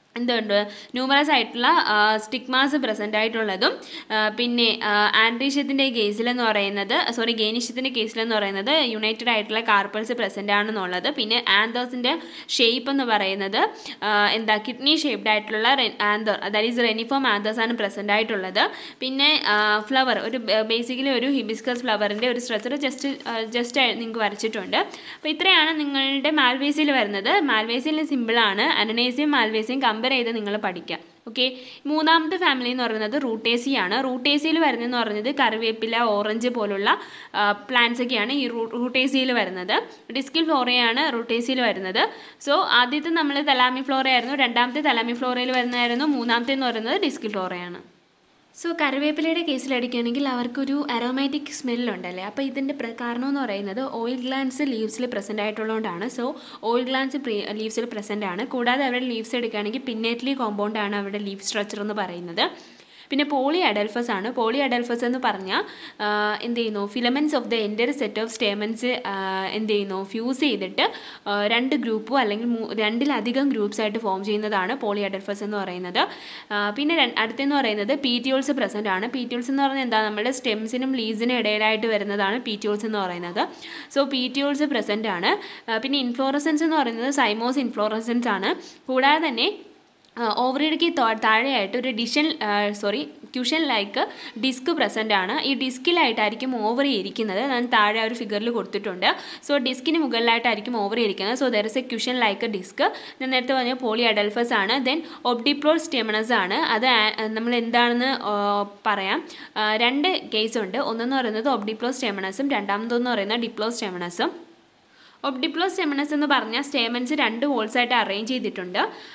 എന്തുണ്ട് ന്യൂമറസ് ആയിട്ടുള്ള സ്റ്റിഗ്മാസ് പ്രസൻ്റ് ആയിട്ടുള്ളതും ആ, പിന്നെ ആൻഡ്രീഷ്യത്തിൻ്റെ കേസിലെന്ന് പറയുന്നത് സോറി ഗേനിഷ്യത്തിൻ്റെ കേസിലെന്ന് പറയുന്നത് യുണൈറ്റഡ് ആയിട്ടുള്ള കാർപ്പൽസ് പ്രസൻ്റ് ആണെന്നുള്ളത് പിന്നെ ആന്തേഴ്സിൻ്റെ ഷേപ്പ് എന്ന് പറയുന്നത് ആ, എന്താ കിഡ്നി ഷേപ്ഡ് ആയിട്ടുള്ള ആന്തർ അതായത് ഈസ് റെനിഫോം ആന്തേഴ്സ് ആണ് പ്രസൻ്റ് ആയിട്ടുള്ളത് പിന്നെ ഫ്ലവർ ഒരു ബേസിക്കലി ഒരു ഹിബിസ്കസ് ഫ്ലവറിൻ്റെ ഒരു സ്ട്രക്ചർ ജസ്റ്റ് ജസ്റ്റ് നിങ്ങൾക്ക് വരച്ചിട്ടുണ്ട് അപ്പോൾ ഇത്രയാണ് നിങ്ങളുടെ മാൽവേസിയിൽ വരുന്നത് മാൽവേസിയിൽ സിമ്പിളാണ് അനനേസിയും മാൽവേസിയും കമ്പയർ ചെയ്ത് നിങ്ങൾ പഠിക്കാം ഓക്കെ മൂന്നാമത്തെ ഫാമിലി എന്ന് പറയുന്നത് റൂട്ടേസി ആണ് റൂട്ടേസിയിൽ വരുന്നതെന്ന് പറയുന്നത് കറിവേപ്പില ഓറഞ്ച് പോലുള്ള പ്ലാന്റ്സ് ഒക്കെയാണ് ഈ റൂട്ടേസിയിൽ വരുന്നത് ഡിസ്കിൽ ഫ്ലോറയാണ് റൂട്ടേസിയിൽ വരുന്നത് സോ ആദ്യത്തെ നമ്മൾ തലാമി ഫ്ലോറ ആയിരുന്നു രണ്ടാമത്തെ തലാമി ഫ്ലോറയിൽ വരുന്നതായിരുന്നു മൂന്നാമത്തെ എന്ന് പറയുന്നത് ഡിസ്കിൽ ഫ്ലോറയാണ് സോ കറിവേപ്പിലയുടെ കേസിൽ എടുക്കുകയാണെങ്കിൽ അവർക്കൊരു അരോമാറ്റിക് സ്മെല്ലുണ്ടല്ലേ അപ്പോൾ ഇതിൻ്റെ പ്ര കാരണം എന്ന് പറയുന്നത് ഓയിൽ ഗ്ലാൻസ് ലീവ്സിൽ പ്രസൻ്റ് ആയിട്ടുള്ളതുകൊണ്ടാണ് സോ ഓയിൽ ഗ്ലാൻസ് ലീവ്സിൽ പ്രസൻ്റ് ആണ് കൂടാതെ അവരുടെ ലീവ്സ് എടുക്കുകയാണെങ്കിൽ പിന്നേറ്റ്ലി കോമ്പൗണ്ട് ആണ് അവരുടെ ലീഫ് സ്ട്രക്ചർ എന്ന് പറയുന്നത് പിന്നെ പോളി അഡൽഫസ് ആണ് പോളി അഡൽഫസ് എന്ന് പറഞ്ഞാൽ എന്ത് ചെയ്യുന്നു filaments of the entire set of stamens എന്ത് ചെയ്യുന്നു ഫ്യൂസ് ചെയ്തിട്ട് ആ, രണ്ട് ഗ്രൂപ്പോ അല്ലെങ്കിൽ മൂ- രണ്ടിലധികം ഗ്രൂപ്പ്സ് ആയിട്ട് ഫോം ചെയ്യുന്നതാണ് പോളി അഡൽഫസ് എന്ന് പറയുന്നത് ആ, പിന്നെ ര- അടുത്തെന്ന് പറയുന്നത് പീറ്റിയോൾസ് പ്രസൻ്റ് ആണ് പീറ്റിയോൾസ് എന്ന് പറഞ്ഞാൽ എന്താ നമ്മുടെ സ്റ്റെംസിനും ലീവ്സിനും ഇടയിലായിട്ട് വരുന്നതാണ് പീറ്റിയോൾസ് എന്ന് പറയുന്നത് സോ പീറ്റിയോൾസ് പ്രസൻ്റ് ആണ് ആ, പിന്നെ ഇൻഫ്ലോറസൻസ് എന്ന് പറയുന്നത് സൈമോസ് ഇൻഫ്ലോറസൻസ് ആണ് കൂടാതെ തന്നെ ഓവറിടയ്ക്ക് താഴെയായിട്ട് ഒരു ഡിഷൻ sorry cushion like disc present ആണ് ഈ ഡിസ്കിലായിട്ടായിരിക്കും ഓവറി ഇരിക്കുന്നത് ഞാൻ താഴെ ആ ഒരു ഫിഗറിൽ കൊടുത്തിട്ടുണ്ട് സോ ഡിസ്കിന് മുകളിലായിട്ടായിരിക്കും ഓവറി ഇരിക്കുന്നത് so there is a cushion like disc ഞാൻ നേരത്തെ പറഞ്ഞ പോളി അഡൽഫസ് ആണ് ദെൻ ഒബ്ഡിപ്ലോൾ സ്റ്റെമണസ് ആണ് അത് ആ- നമ്മൾ എന്താണെന്ന് ആ, പറയാം ആ, രണ്ട് കേസ് ഉണ്ട് ഒന്നെന്ന് പറയുന്നത് ഒബ്ഡിപ്ലോ സ്റ്റെമണസും രണ്ടാമതെന്ന് പറയുന്നത് ഡിപ്ലോ സ്റ്റെമണസും ഒബ്ഡിപ്ലോ സ്റ്റെമനസ് എന്ന് പറഞ്ഞാൽ സ്റ്റേമൻസ് രണ്ട് വോൾസ് ആയിട്ട് അറേഞ്ച് ചെയ്തിട്ടുണ്ട്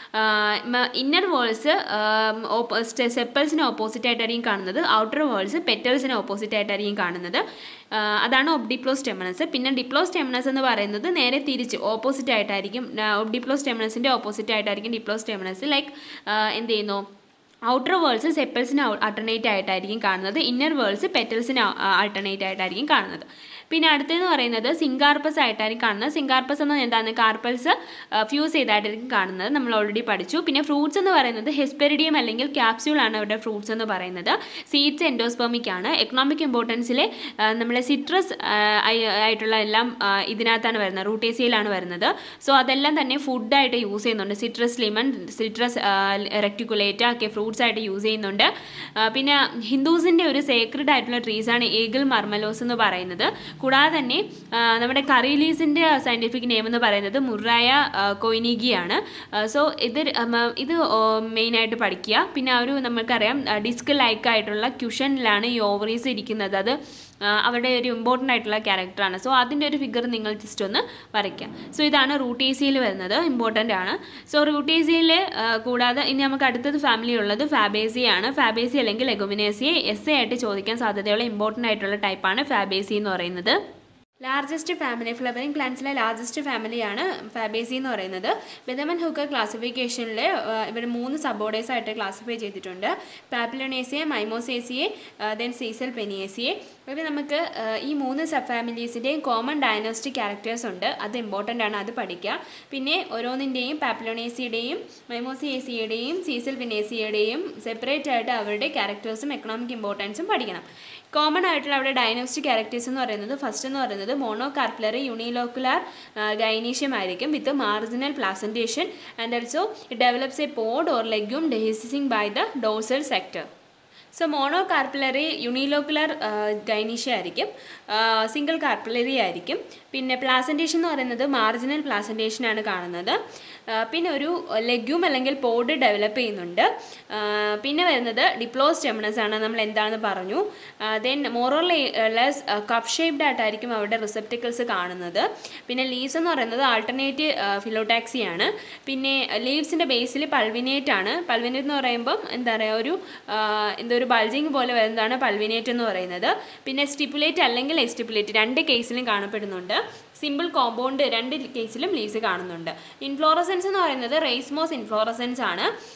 ഇന്നർ വോൾസ് സെപ്പൽസിന് ഓപ്പോസിറ്റ് ആയിട്ടായിരിക്കും കാണുന്നത് ഔട്ടർ വോൾസ് പെറ്റൽസിന് ഓപ്പോസിറ്റ് ആയിട്ടായിരിക്കും കാണുന്നത് ആ, അതാണ് ഒബ്ഡിപ്ലോ സ്റ്റെമനസ് പിന്നെ ഡിപ്ലോ സ്റ്റെമനസ് എന്ന് പറയുന്നത് നേരെ തിരിച്ച് ഓപ്പോസിറ്റ് ആയിട്ടായിരിക്കും ഒബ്ഡിപ്ലോ സ്റ്റെമനസിൻ്റെ ഓപ്പോസിറ്റ് ആയിട്ടായിരിക്കും ഡിപ്ലോ സ്റ്റെമനസ് ലൈക്ക് എന്ത് ചെയ്യുന്നു ഔട്ടർ വേൾഡ്സ് സെപ്പൽസിന് ആൾട്ടർനേറ്റ് ആയിട്ടായിരിക്കും കാണുന്നത് ഇന്നർ വേൾഡ്സ് പെറ്റൽസിന് ആൾട്ടർനേറ്റ് ആയിട്ടായിരിക്കും കാണുന്നത് പിന്നെ അടുത്തെന്ന് പറയുന്നത് സിങ്കാർപ്പസ് ആയിട്ടായിരിക്കും കാണുന്നത് സിങ്കാർപ്പസ് എന്ന് പറഞ്ഞാൽ എന്താണ് കാർപ്പൽസ് ഫ്യൂസ് ചെയ്തായിട്ടായിരിക്കും കാണുന്നത് നമ്മൾ ഓൾറെഡി പഠിച്ചു പിന്നെ ഫ്രൂട്ട്സ് എന്ന് പറയുന്നത് ഹെസ്പെരിഡിയം അല്ലെങ്കിൽ ക്യാപ്സ്യൂൾ ആണ് അവരുടെ ഫ്രൂട്ട്സ് എന്ന് പറയുന്നത് സീഡ്സ് എൻഡോസ്പെർമിക് ആണ് എക്കണോമിക് ഇമ്പോർട്ടൻസിലെ നമ്മളെ സിട്രസ് ആയിട്ടുള്ള എല്ലാം ആ, ഇതിനകത്താണ് വരുന്നത് റൂട്ടേസിയയിലാണ് വരുന്നത് സോ അതെല്ലാം തന്നെ ഫുഡായിട്ട് യൂസ് ചെയ്യുന്നുണ്ട് സിട്രസ് ലിമൺ സിട്രസ് റെക്ടിക്കുലേറ്റ ഒക്കെ ഫ്രൂട്ട്സ് ആയിട്ട് യൂസ് ചെയ്യുന്നുണ്ട് ആ, പിന്നെ ഹിന്ദുസിൻ്റെ ഒരു സേക്രഡ് ആയിട്ടുള്ള ട്രീസ് ആണ് ഏഗിൾ മർമലോസ് എന്ന് പറയുന്നത് കൂടാതെ തന്നെ ആ, നമ്മുടെ കറീലീസിൻ്റെ സയൻറ്റിഫിക് നെയിം എന്ന് പറയുന്നത് മുറായ കൊയിനിഗിയാണ് സോ ഇത് ഉം, ഇത് മെയിനായിട്ട് പഠിക്കുക പിന്നെ ആ ഒരു നമുക്കറിയാം ഡിസ്ക് ലൈക്ക് ആയിട്ടുള്ള ക്യുഷനിലാണ് ഈ ഓവറീസ് ഇരിക്കുന്നത് അത് ആ, അവരുടെ ഒരു ഇമ്പോർട്ടൻ്റ് ആയിട്ടുള്ള ക്യാരക്ടറാണ് സോ അതിൻ്റെ ഒരു ഫിഗർ നിങ്ങൾ ജസ്റ്റ് ഒന്ന് വരയ്ക്കാം സോ ഇതാണ് റൂട്ടേസിയിൽ വരുന്നത് ഇമ്പോർട്ടൻ്റ് ആണ് സോ റൂട്ടേസിയിൽ കൂടാതെ ഇനി നമുക്ക് അടുത്തത് ഫാമിലി ഉള്ളത് ഫാബേസി ആണ് ഫാബേസി അല്ലെങ്കിൽ ലെഗുമിനേസിയെ എസ് എ ആയിട്ട് ചോദിക്കാൻ സാധ്യതയുള്ള ഇമ്പോർട്ടൻ്റ് ആയിട്ടുള്ള ടൈപ്പാണ് ഫാബേസി എന്ന് പറയുന്നത് ലാർജസ്റ്റ് ഫാമിലി ഫ്ലവറിംഗ് പ്ലാന്റ്സിലെ ലാർജസ്റ്റ് ഫാമിലിയാണ് ഫാബേസി എന്ന് പറയുന്നത് ബെതമൻ ഹൂക്കർ ക്ലാസിഫിക്കേഷനിൽ ഇവർ മൂന്ന് സബോർഡേഴ്സ് ആയിട്ട് ക്ലാസിഫൈ ചെയ്തിട്ടുണ്ട് പാപ്പിലണേസിയെ മൈമോസേസിയെ ദെൻ സീസൽ പെനിയേസിയെ അപ്പോൾ നമുക്ക് ആ, ഈ മൂന്ന് സബ് ഫാമിലീസിൻ്റെയും കോമൺ ഡയനോസ്റ്റിക് ക്യാരക്ടേഴ്സ് ഉണ്ട് അത് ഇമ്പോർട്ടൻ്റ് ആണ് അത് പഠിക്കുക പിന്നെ ഓരോന്നിൻ്റെയും പാപ്പിലോണേസിയുടെയും മൈമോസിയേസിയുടെയും സീസൽ പെനേസിയുടെയും സെപ്പറേറ്റ് ആയിട്ട് അവരുടെ ക്യാരക്ടേഴ്സും എക്കണോമിക് ഇമ്പോർട്ടൻസും പഠിക്കണം കോമൺ ആയിട്ടുള്ള അവിടെ ഡയനോസ്റ്റിക് ക്യാരക്ടേഴ്സ് എന്ന് പറയുന്നത് ഫസ്റ്റ് എന്ന് പറയുന്നത് മോണോ കാർപ്പിലറി യൂണിലോക്കുലാർ ഗൈനീഷ്യം ആയിരിക്കും with marginal placentation and also it develops a pod or legume dehiscing by the dorsal suture so monocarpellary unilocular gynoecium ആയിരിക്കും സിംഗിൾ കാർപ്പിലറി ആയിരിക്കും പിന്നെ പ്ലാസൻറ്റേഷൻ എന്ന് പറയുന്നത് മാർജിനൽ പ്ലാസൻറ്റേഷൻ ആണ് കാണുന്നത് ആ, പിന്നെ ഒരു ലെഗ്യൂം അല്ലെങ്കിൽ പോഡ് ഡെവലപ്പ് ചെയ്യുന്നുണ്ട് ആ, പിന്നെ വരുന്നത് ഡിപ്ലോസ് ടെമിനസ് ആണ് നമ്മൾ എന്താണെന്ന് പറഞ്ഞു then more or less cup shaped ആയിട്ടായിരിക്കും അവിടെ റിസെപ്റ്റിക്കിൾസ് കാണുന്നത് പിന്നെ ലീവ്സ് എന്ന് പറയുന്നത് ആൾട്ടർനേറ്റ് ഫിലോടാക്സി ആണ് പിന്നെ ലീവ്സിൻ്റെ ബേസിൽ പൾവിനേറ്റ് ആണ് പൾവിനേറ്റ് എന്ന് പറയുമ്പം എന്താ പറയുക ഒരു ആ, എന്തോ ഒരു ബൾജിങ് പോലെ വരുന്നതാണ് പൾവിനേറ്റ് എന്ന് പറയുന്നത് പിന്നെ സ്റ്റിപ്പുലേറ്റ് അല്ലെങ്കിൽ എക്സ്റ്റിപ്പുലേറ്റ് രണ്ട് കേസിലും കാണപ്പെടുന്നുണ്ട് സിമ്പിൾ കോമ്പൗണ്ട് രണ്ട് കേസിലും ലീവ്സ് കാണുന്നുണ്ട് ഇൻഫ്ലോറസൻസ് എന്ന് പറയുന്നത് റേസ്മോസ് ഇൻഫ്ലോറസൻസ് ആണ്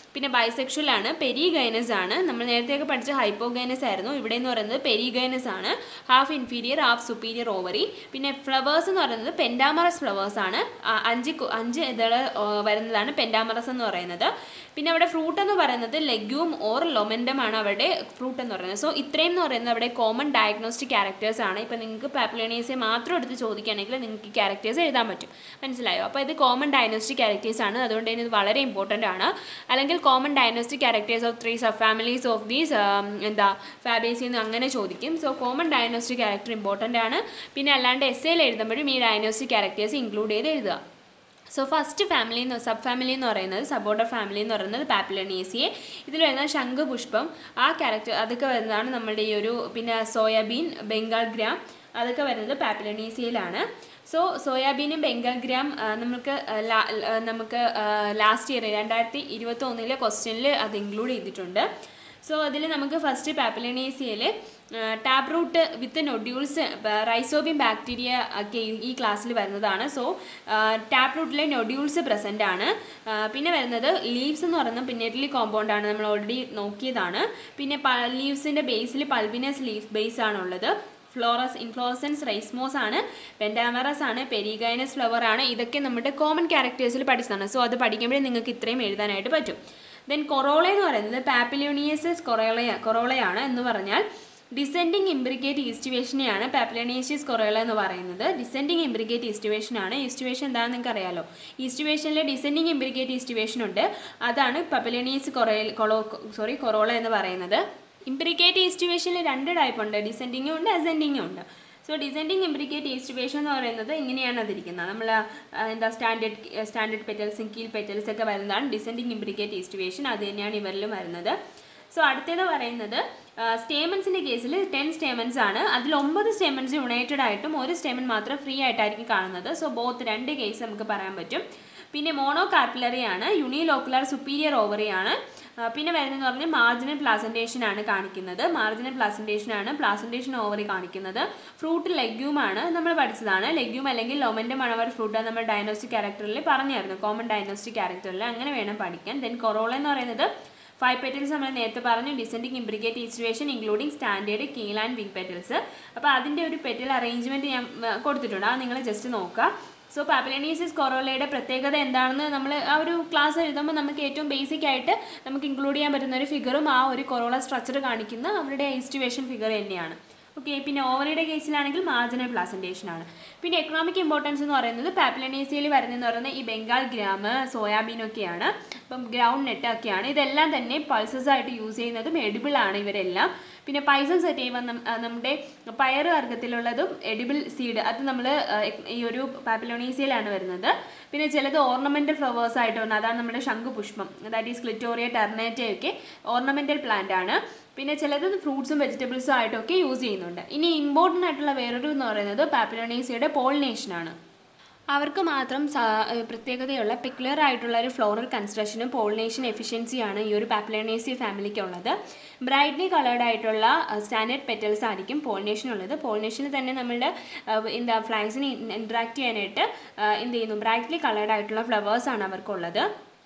പിന്നെ ബൈസെക്ഷൽ ആണ് പെരിഗൈനസ് ആണ് നമ്മൾ നേരത്തെയൊക്കെ പഠിച്ച ഹൈപ്പോഗൈനസ് ആയിരുന്നു ഇവിടെ എന്ന് പറയുന്നത് പെരിഗൈനസ് ആണ് half inferior half superior ovary പിന്നെ ഫ്ലവേഴ്സ് എന്ന് പറയുന്നത് പെൻഡാമറസ് ഫ്ലവേഴ്സ് ആണ് ആ, അഞ്ച് കു- അഞ്ച് ഇതൾ വരുന്നതാണ് പെൻഡാമറസ് എന്ന് പറയുന്നത് പിന്നെ അവിടെ ഫ്രൂട്ട് എന്ന് പറയുന്നത് ലെഗ്യൂം ഓർ ലൊമെൻഡം ആണ് അവിടെ ഫ്രൂട്ട് എന്ന് പറയുന്നത് സോ ഇത്രയും എന്ന് പറയുന്നത് അവിടെ കോമൺ ഡയഗ്നോസ്റ്റിക് ക്യാരക്ടേഴ്സ് ആണ് ഇപ്പം നിങ്ങൾക്ക് പാപ്പുലേനിയസെ മാത്രം എടുത്ത് ചോദിക്കുകയാണെങ്കിൽ നിങ്ങൾക്ക് ക്യാരക്ടേഴ്സ് എഴുതാൻ പറ്റും മനസ്സിലായോ അപ്പോൾ ഇത് കോമൺ ഡയഗ്നോസ്റ്റിക് ക്യാരക്ടേഴ്സ് ആണ് അതുകൊണ്ട് തന്നെ ഇത് വളരെ ഇമ്പോർട്ടൻ്റ് ആണ് അല്ലെങ്കിൽ common diagnostic characters of three sub families of these എന്താ ഫാബേസി എന്ന് അങ്ങനെ ചോദിക്കും so common diagnostic character important ആണ് പിന്നെ അല്ലാണ്ട് എസ് എയിൽ എഴുതുമ്പോഴും ഈ ഡയഗ്നോസ്റ്റിക് ക്യാരക്ടേഴ്സ് ഇൻക്ലൂഡ് ചെയ്ത് എഴുതുക സോ ഫസ്റ്റ് ഫാമിലി എന്ന് സബ് ഫാമിലി എന്ന് പറയുന്നത് സബോർഡർ ഫാമിലി എന്ന് പറയുന്നത് പാപ്പിലനേസിയെ ഇതിൽ വരുന്ന ശംഖുപുഷ്പം ആ ക്യാരക്ടർ അതൊക്കെ വരുന്നതാണ് നമ്മുടെ ഈ ഒരു പിന്നെ സോയാബീൻ ബംഗാൾ ഗ്രാം അതൊക്കെ വരുന്നത് പാപ്പിലനേസിയയിലാണ് സോ സോയാബീനും ബംഗാൾ ഗ്രാം ആ, നമുക്ക് ആ, ലാ- ആ, നമുക്ക് ലാസ്റ്റ് ഇയർ രണ്ടായിരത്തി ഇരുപത്തി ഒന്നിലെ ക്വസ്റ്റ്യനിൽ അത് ഇൻക്ലൂഡ് ചെയ്തിട്ടുണ്ട് സോ അതിൽ നമുക്ക് ഫസ്റ്റ് പാപ്പിലനേസിയയിൽ tap root with nodules rhizobium bacteria ഒക്കെ ഈ- ഈ ക്ലാസ്സിൽ വരുന്നതാണ് സോ ടാപ്പ് റൂട്ടിലെ നൊഡ്യൂൾസ് പ്രസൻ്റ് ആണ് ആ, പിന്നെ വരുന്നത് ലീവ്സ് എന്ന് പറയുന്നത് പിന്നെറ്റ്ലി കോമ്പൗണ്ട് ആണ് നമ്മൾ ഓൾറെഡി നോക്കിയതാണ് പിന്നെ ലീവ്സിൻ്റെ ബേസിൽ പൾവിനസ് ലീഫ് ബേസ് ആണുള്ളത് ഫ്ലോറസ് ഇൻഫ്ലോറസൻസ് റൈസ്മോസ് ആണ് പെൻഡാമറസ് ആണ് പെരിഗൈനസ് ഫ്ലവർ ആണ് ഇതൊക്കെ നമ്മുടെ കോമൺ ക്യാരക്ടേഴ്സിൽ പഠിച്ചതാണ് സോ അത് പഠിക്കുമ്പോഴേ നിങ്ങൾക്ക് ഇത്രയും എഴുതാനായിട്ട് പറ്റും ദെൻ കൊറോള എന്ന് പറയുന്നത് പാപ്പിലോണിയസസ് കൊറോള കൊറോളയാണ് എന്ന് പറഞ്ഞാൽ ഡിസെൻഡിങ് ഇംബ്രിഗേറ്റ് ഈസ്റ്റുവേഷനെയാണ് പാപ്പിലോണിയസിസ് കൊറോള എന്ന് പറയുന്നത് ഡിസെൻഡിങ് ഇംബ്രിഗേറ്റ് ഈസ്റ്റുവേഷൻ ആണ് ഈസ്റ്റുവേഷൻ എന്താണെന്ന് നിങ്ങൾക്ക് അറിയാലോ ഈസ്റ്റുവേഷനിലെ ഡിസെൻഡിങ് ഇംബ്രിഗേറ്റ് ഈസ്റ്റുവേഷൻ ഉണ്ട് അതാണ് പാപ്പിലോണിയസ് കൊറോ കൊളോ സോറി കൊറോള എന്ന് പറയുന്നത് ഇംബ്രിഗേറ്റ് ഈസ്റ്റുവേഷനിൽ രണ്ട് ടൈപ്പ് ഉണ്ട് ഡിസെൻഡിങ്ങും ഉണ്ട് അസെൻഡിങ്ങും ഉണ്ട് സോ ഡിസെൻഡിങ് ഇംബ്രിഗേറ്റ് ഈസ്റ്റുവേഷൻ എന്ന് പറയുന്നത് ഇങ്ങനെയാണ് അതിരിക്കുന്നത് നമ്മൾ എന്താ സ്റ്റാൻഡേർഡ് സ്റ്റാൻഡേർഡ് പെറ്റൽസും കീൽ പെറ്റൽസ് ഒക്കെ വരുന്നതാണ് ഡിസെൻഡിങ് ഇംബ്രിഗേറ്റ് ഈസ്റ്റുവേഷൻ അത് തന്നെയാണ് ഇവരിലും വരുന്നത് സോ അടുത്തത് പറയുന്നത് സ്റ്റേമൻസിൻ്റെ കേസിൽ ടെൻ സ്റ്റേമൻസ് ആണ് അതിൽ ഒമ്പത് സ്റ്റേമൻസ് യുണൈറ്റഡ് ആയിട്ടും ഒരു സ്റ്റേമൻ മാത്രം ഫ്രീ ആയിട്ടായിരിക്കും കാണുന്നത് സോ ബോത്ത് രണ്ട് കേസ് നമുക്ക് പറയാൻ പറ്റും പിന്നെ മോണോ കാർപ്പിലറി ആണ് യൂണിലോക്കുലർ സുപ്പീരിയർ ഓവറി ആണ് ആ, പിന്നെ വരുന്നതെന്ന് പറഞ്ഞാൽ മാർജിനൽ പ്ലാസൻറ്റേഷൻ ആണ് കാണിക്കുന്നത് മാർജിനൽ പ്ലാസൻറ്റേഷൻ ആണ് പ്ലാസൻറ്റേഷൻ ഓവറി കാണിക്കുന്നത് ഫ്രൂട്ട് ലെഗ്യൂം ആണ് നമ്മൾ പഠിച്ചതാണ് ലെഗ്യൂം അല്ലെങ്കിൽ ലൊമൻ്റെ മണവർ ഫ്രൂട്ട് നമ്മൾ ഡയഗ്നോസ്റ്റിക് ക്യാരക്ടറിൽ പറഞ്ഞായിരുന്നു കോമൺ ഡയഗ്നോസ്റ്റിക് ക്യാരക്ടറിൽ അങ്ങനെ വേണം പഠിക്കാൻ ദെൻ കൊറോള എന്ന് പറയുന്നത് ഫൈവ് പെറ്റൽസ് നമ്മൾ നേരത്തെ പറഞ്ഞു descending imbricate aestivation including standard keel and wing petals അപ്പോൾ അതിൻ്റെ ഒരു പെറ്റൽ അറേഞ്ച്മെൻറ്റ് ഞാൻ ആ, കൊടുത്തിട്ടുണ്ട് അത് നിങ്ങൾ ജസ്റ്റ് നോക്കുക സോ പാപ്പിലനീസിസ് കൊറോളയുടെ പ്രത്യേകത എന്താണെന്ന് നമ്മൾ ആ ഒരു ക്ലാസ് എഴുതുമ്പോൾ നമുക്ക് ഏറ്റവും ബേസിക് ആയിട്ട് നമുക്ക് ഇൻക്ലൂഡ് ചെയ്യാൻ പറ്റുന്ന ഒരു ഫിഗറും ആ ഒരു കൊറോള സ്ട്രക്ചർ കാണിക്കുന്ന അവരുടെ ഈസ്റ്റുവേഷൻ ഫിഗർ തന്നെയാണ് ഓക്കെ പിന്നെ ഓവറിയുടെ കേസിലാണെങ്കിൽ മാർജിനൽ പ്ലാസൻറ്റേഷൻ ആണ് പിന്നെ എക്കണോമിക് ഇമ്പോർട്ടൻസ് എന്ന് പറയുന്നത് പാപ്പിലനേസിയയിൽ വരുന്നതെന്ന് പറയുന്നത് ഈ ബംഗാൾ ഗ്രാം സോയാബീൻ ഒക്കെയാണ് ഇപ്പം ഗ്രൗണ്ട് നെറ്റ് ഒക്കെയാണ് ഇതെല്ലാം തന്നെ പൾസസ് ആയിട്ട് യൂസ് ചെയ്യുന്നതും എഡിബിൾ ആണ് ഇവരെല്ലാം പിന്നെ പൈസസ് സെറ്റീവ നമ്മുടെ പയർ വർഗ്ഗത്തിലുള്ളതും എഡിബിൾ സീഡ് അത് നമ്മൾ ഈ ഒരു പാപ്പിലോണീസിയയിലാണ് വരുന്നത് പിന്നെ ചിലത് ഓർണമെന്റൽ ഫ്ലവേഴ്സ് ആയിട്ട് വരുന്നത് അതാണ് നമ്മുടെ ശംഖുപുഷ്പം ദാറ്റ് ഈസ് ക്ലിറ്റോറിയ ടെർനേറ്റ ഒക്കെ ഓർണമെന്റൽ പ്ലാന്റ് ആണ് പിന്നെ ചിലത് ഫ്രൂട്ട്സും വെജിറ്റബിൾസും ആയിട്ടൊക്കെ യൂസ് ചെയ്യുന്നുണ്ട് ഇനി ഇമ്പോർട്ടൻ്റ് ആയിട്ടുള്ള വേറൊരു എന്ന് പറയുന്നത് പാപ്പിലോണീസിയയുടെ പോളിനേഷൻ ആണ് അവർക്ക് മാത്രം സ- ഏഹ് പ്രത്യേകതയുള്ള പെക്യുലർ ആയിട്ടുള്ള ഒരു ഫ്ലോറൽ കൺസ്ട്രക്ഷനും പോളിനേഷൻ എഫിഷ്യൻസിയാണ് ഈ ഒരു പാപ്പിലോണേസി ഫാമിലിക്ക് ഉള്ളത് ബ്രൈറ്റ്ലി കളേർഡ് ആയിട്ടുള്ള സ്റ്റാൻഡേർഡ് പെറ്റൽസ് ആയിരിക്കും പോളിനേഷൻ ഉള്ളത് പോളിനേഷനിൽ തന്നെ നമ്മളുടെ ഏഹ് എന്താ ഫ്ലൈസിന് ഇൻട്രാക്ട് ചെയ്യാനായിട്ട് ഏഹ് എന്ത് ചെയ്യുന്നു ബ്രൈറ്റ്ലി കളേർഡ് ആയിട്ടുള്ള ഫ്ലവേഴ്സ് ആണ് അവർക്കുള്ളത്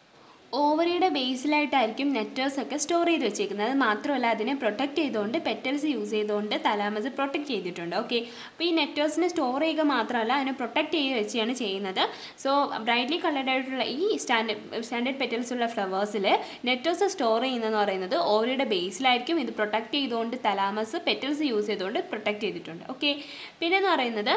ഓവറിയുടെ ബേസിലായിട്ടായിരിക്കും നെറ്റേഴ്സ് ഒക്കെ സ്റ്റോർ ചെയ്ത് വെച്ചേക്കുന്നത് അത് മാത്രമല്ല അതിനെ പ്രൊട്ടക്റ്റ് ചെയ്തുകൊണ്ട് പെറ്റൽസ് യൂസ് ചെയ്തുകൊണ്ട് തലാമസ് പ്രൊട്ടക്റ്റ് ചെയ്തിട്ടുണ്ട് ഓക്കെ അപ്പോൾ ഈ നെറ്റേഴ്സിനെ സ്റ്റോർ ചെയ്യുക മാത്രമല്ല അതിനെ പ്രൊട്ടക്റ്റ് ചെയ്ത് വെച്ചാണ് ചെയ്യുന്നത് സോ ബ്രൈറ്റ്ലി കളർഡ് ആയിട്ടുള്ള ഈ സ്റ്റാൻഡേർഡ് സ്റ്റാൻഡേർഡ് പെറ്റൽസ് ഉള്ള ഫ്ലവേഴ്സിൽ നെറ്റേഴ്സ് സ്റ്റോർ ചെയ്യുന്നതെന്ന് പറയുന്നത് ഓവറിയുടെ ബേസിലായിരിക്കും ഇത് പ്രൊട്ടക്റ്റ് ചെയ്തുകൊണ്ട് തലാമസ് പെറ്റൽസ് യൂസ് ചെയ്തുകൊണ്ട് പ്രൊട്ടക്റ്റ് ചെയ്തിട്ടുണ്ട് ഓക്കെ പിന്നെന്ന് പറയുന്നത്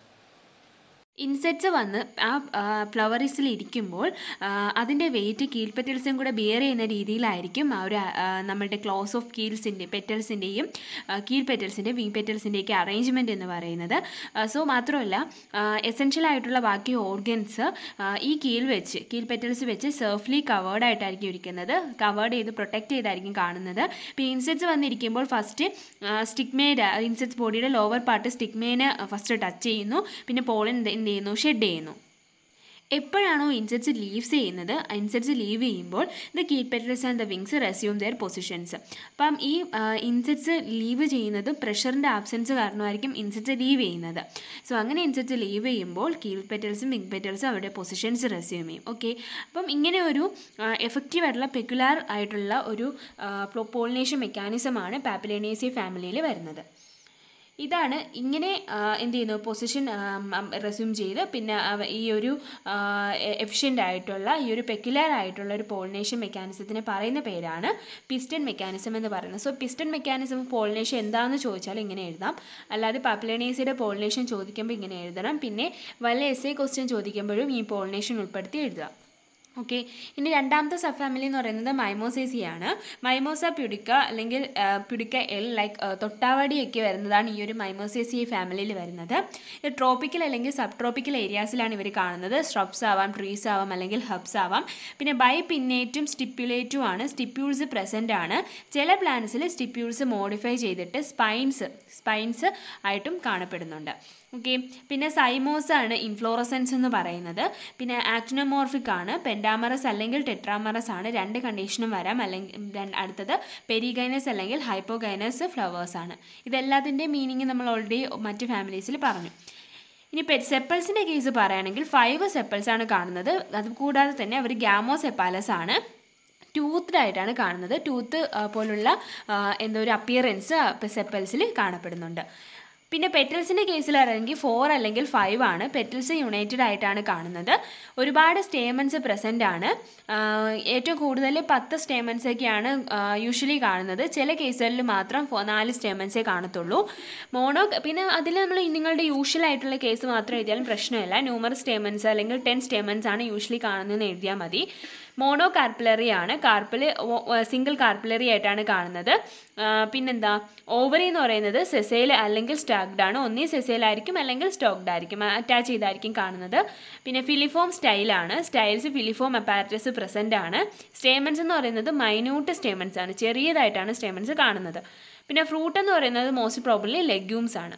ഇൻസെക്ട്സ് വന്ന് ആ ഫ്ലവറിസിൽ ഇരിക്കുമ്പോൾ അതിൻ്റെ വെയിറ്റ് കീൽ പെറ്റൽസും കൂടെ ബിയർ ചെയ്യുന്ന രീതിയിലായിരിക്കും ആ ഒരു ആ, നമ്മുടെ ക്ലോസ് ഓഫ് കീൽസിൻ്റെ പെറ്റൽസിൻ്റെയും കീൽ പെറ്റൽസിൻ്റെ വിങ് പെറ്റൽസിൻ്റെയൊക്കെ അറേഞ്ച്മെൻറ്റ് എന്ന് പറയുന്നത് സോ മാത്രമല്ല എസെൻഷ്യൽ ആയിട്ടുള്ള ബാക്കി ഓർഗൻസ് ഈ കീൽ വെച്ച് കീൽ പെറ്റൽസ് വെച്ച് സർഫ്ലി കവേർഡ് ആയിട്ടായിരിക്കും ഇരിക്കുന്നത് കവേർഡ് ചെയ്ത് പ്രൊട്ടക്റ്റ് ചെയ്തായിരിക്കും കാണുന്നത് ഇപ്പോൾ ഇൻസെക്ട്സ് വന്നിരിക്കുമ്പോൾ ഫസ്റ്റ് സ്റ്റിഗ്മേഡ് ഇൻസെക്ട്സ് ബോഡിയുടെ ലോവർ പാർട്ട് സ്റ്റിഗ്മേനെ ഫസ്റ്റ് ടച്ച് ചെയ്യുന്നു പിന്നെ പോളൻ എന്ത് ചെയ്യുന്നു ഷെഡ് ചെയ്യുന്നു എപ്പോഴാണോ ഇൻസെക്ട്സ് ലീവ്സ് ചെയ്യുന്നത് ഇൻസെക്ട്സ് ലീവ് ചെയ്യുമ്പോൾ the keel petals and the wings resume their positions അപ്പം ഈ ഇൻസെക്ട്സ് ലീവ് ചെയ്യുന്നത് പ്രഷറിൻ്റെ ആബ്സെൻസ് കാരണമായിരിക്കും ഇൻസെക്ട്സ് ലീവ് ചെയ്യുന്നത് സോ അങ്ങനെ ഇൻസെക്ട്സ് ലീവ് ചെയ്യുമ്പോൾ കീൽ പെറ്റൽസും വിങ് പെറ്റൽസും അവരുടെ പൊസിഷൻസ് റെസ്യൂം ചെയ്യും ഓക്കെ അപ്പം ഇങ്ങനെ ഒരു എഫക്റ്റീവ് ആയിട്ടുള്ള പെക്കുലാർ ആയിട്ടുള്ള ഒരു പോളിനേഷൻ മെക്കാനിസമാണ് പാപ്പിലേനേസി ഫാമിലിയിൽ വരുന്നത് ഇതാണ് ഇങ്ങനെ എന്ത് ചെയ്യുന്നു പൊസിഷൻ റെസ്യൂം ചെയ്ത് പിന്നെ ഈ ഒരു എഫിഷ്യൻ്റ് ആയിട്ടുള്ള ഈ ഒരു പെക്യുലർ ആയിട്ടുള്ള ഒരു പോളിനേഷൻ മെക്കാനിസത്തിനെ പറയുന്ന പേരാണ് പിസ്റ്റൺ മെക്കാനിസം എന്ന് പറയുന്നത് സോ പിസ്റ്റൺ മെക്കാനിസം പോളിനേഷൻ എന്താണെന്ന് ചോദിച്ചാൽ ഇങ്ങനെ എഴുതാം അല്ലാതെ പാപ്പുലേനേസിയുടെ പോളിനേഷൻ ചോദിക്കുമ്പോൾ ഇങ്ങനെ എഴുതണം പിന്നെ വല്ല എസ് എ ക്വസ്റ്റ്യൻ ചോദിക്കുമ്പോഴും ഈ പോളിനേഷൻ ഉൾപ്പെടുത്തി എഴുതുക ഓക്കെ ഇനി രണ്ടാമത്തെ സബ് ഫാമിലി എന്ന് പറയുന്നത് മൈമോസേസിയാണ് മൈമോസ പ്യുഡിക്ക അല്ലെങ്കിൽ പ്യുഡിക്ക എൽ ലൈക്ക് തൊട്ടാവാടിയൊക്കെ വരുന്നതാണ് ഈ ഒരു മൈമോസേസി ഫാമിലിയിൽ വരുന്നത് ഇത് ട്രോപ്പിക്കൽ അല്ലെങ്കിൽ സബ് ട്രോപ്പിക്കൽ ഏരിയാസിലാണ് ഇവർ കാണുന്നത് സ്ട്രബ്സ് ആവാം ട്രീസ് ആവാം അല്ലെങ്കിൽ ഹബ്സ് ആവാം പിന്നെ ബൈ പിന്നേറ്റും സ്റ്റിപ്യുലേറ്റും ആണ് സ്റ്റിപ്യൂൾസ് പ്രസൻ്റ് ആണ് ചില പ്ലാന്റ്സിൽ സ്റ്റിപ്യൂൾസ് മോഡിഫൈ ചെയ്തിട്ട് സ്പൈൻസ് സ്പൈൻസ് ആയിട്ടും കാണപ്പെടുന്നുണ്ട് ഓക്കെ പിന്നെ സൈമോസ് ആണ് ഇൻഫ്ലോറസൻസ് എന്ന് പറയുന്നത് പിന്നെ ആക്ടിനോമോർഫിക് ആണ് പെൻഡാമറസ് അല്ലെങ്കിൽ ടെട്രാമറസ് ആണ് രണ്ട് കണ്ടീഷനും വരാം അല്ലെങ്കിൽ അടുത്തത് പെരിഗൈനസ് അല്ലെങ്കിൽ ഹൈപ്പോഗൈനസ് ഫ്ലവേഴ്സ് ആണ് ഇതെല്ലാത്തിൻ്റെ മീനിങ് നമ്മൾ ഓൾറെഡി മറ്റ് ഫാമിലീസിൽ പറഞ്ഞു ഇനി പെറ്റ് സെപ്പിൾസിൻ്റെ കേസ് പറയുകയാണെങ്കിൽ ഫൈവ് സെപ്പിൾസ് ആണ് കാണുന്നത് അത് കൂടാതെ തന്നെ അവർ ഗ്യാമോ സെപ്പാലസ് ആണ് ടൂത്ത്ഡ് ആയിട്ടാണ് കാണുന്നത് ടൂത്ത് പോലുള്ള എന്തോ ഒരു അപ്പിയറൻസ് സെപ്പൽസിൽ കാണപ്പെടുന്നുണ്ട് പിന്നെ പെറ്റൽസിൻ്റെ കേസിലാണെങ്കിൽ ഫോർ അല്ലെങ്കിൽ ഫൈവ് ആണ് പെറ്റൽസ് യുണൈറ്റഡ് ആയിട്ടാണ് കാണുന്നത് ഒരുപാട് സ്റ്റേമൻസ് പ്രസൻ്റ് ആണ് ഏറ്റവും കൂടുതൽ പത്ത് സ്റ്റേമൻസ് ഒക്കെയാണ് യൂഷ്വലി കാണുന്നത് ചില കേസുകളിൽ മാത്രം നാല് സ്റ്റേമൻസേ കാണത്തുള്ളൂ മോണോ പിന്നെ അതിൽ നമ്മൾ നിങ്ങളുടെ യൂഷ്വൽ ആയിട്ടുള്ള കേസ് മാത്രം എഴുതിയാലും പ്രശ്നമില്ല ന്യൂമർ സ്റ്റേമൻസ് അല്ലെങ്കിൽ ടെൻ സ്റ്റേമൻസ് ആണ് യൂഷ്വലി കാണുന്നതെന്ന് എഴുതിയാൽ മതി മോണോ കാർപ്പിലറി ആണ് കാർപ്പിൽ സിംഗിൾ കാർപ്പിലറി ആയിട്ടാണ് കാണുന്നത് പിന്നെന്താ ഓവറി എന്ന് പറയുന്നത് സെസൈൽ അല്ലെങ്കിൽ സ്റ്റാക്ഡ് ആണ് ഒന്നീ സെസൈലായിരിക്കും അല്ലെങ്കിൽ സ്റ്റോക്ഡ് ആയിരിക്കും അറ്റാച്ച് ചെയ്തായിരിക്കും കാണുന്നത് പിന്നെ ഫിലിഫോം സ്റ്റൈലാണ് സ്റ്റൈൽസ് ഫിലിഫോം അപ്പാരറ്റസ് പ്രസൻ്റ് ആണ് സ്റ്റേമൻസ് എന്ന് പറയുന്നത് മൈന്യൂട്ട് സ്റ്റേമൻസ് ആണ് ചെറിയതായിട്ടാണ് സ്റ്റേമൻസ് കാണുന്നത് പിന്നെ ഫ്രൂട്ട് എന്ന് പറയുന്നത് മോസ്റ്റ് പ്രോബ്ലി ലെഗ്യൂംസ് ആണ്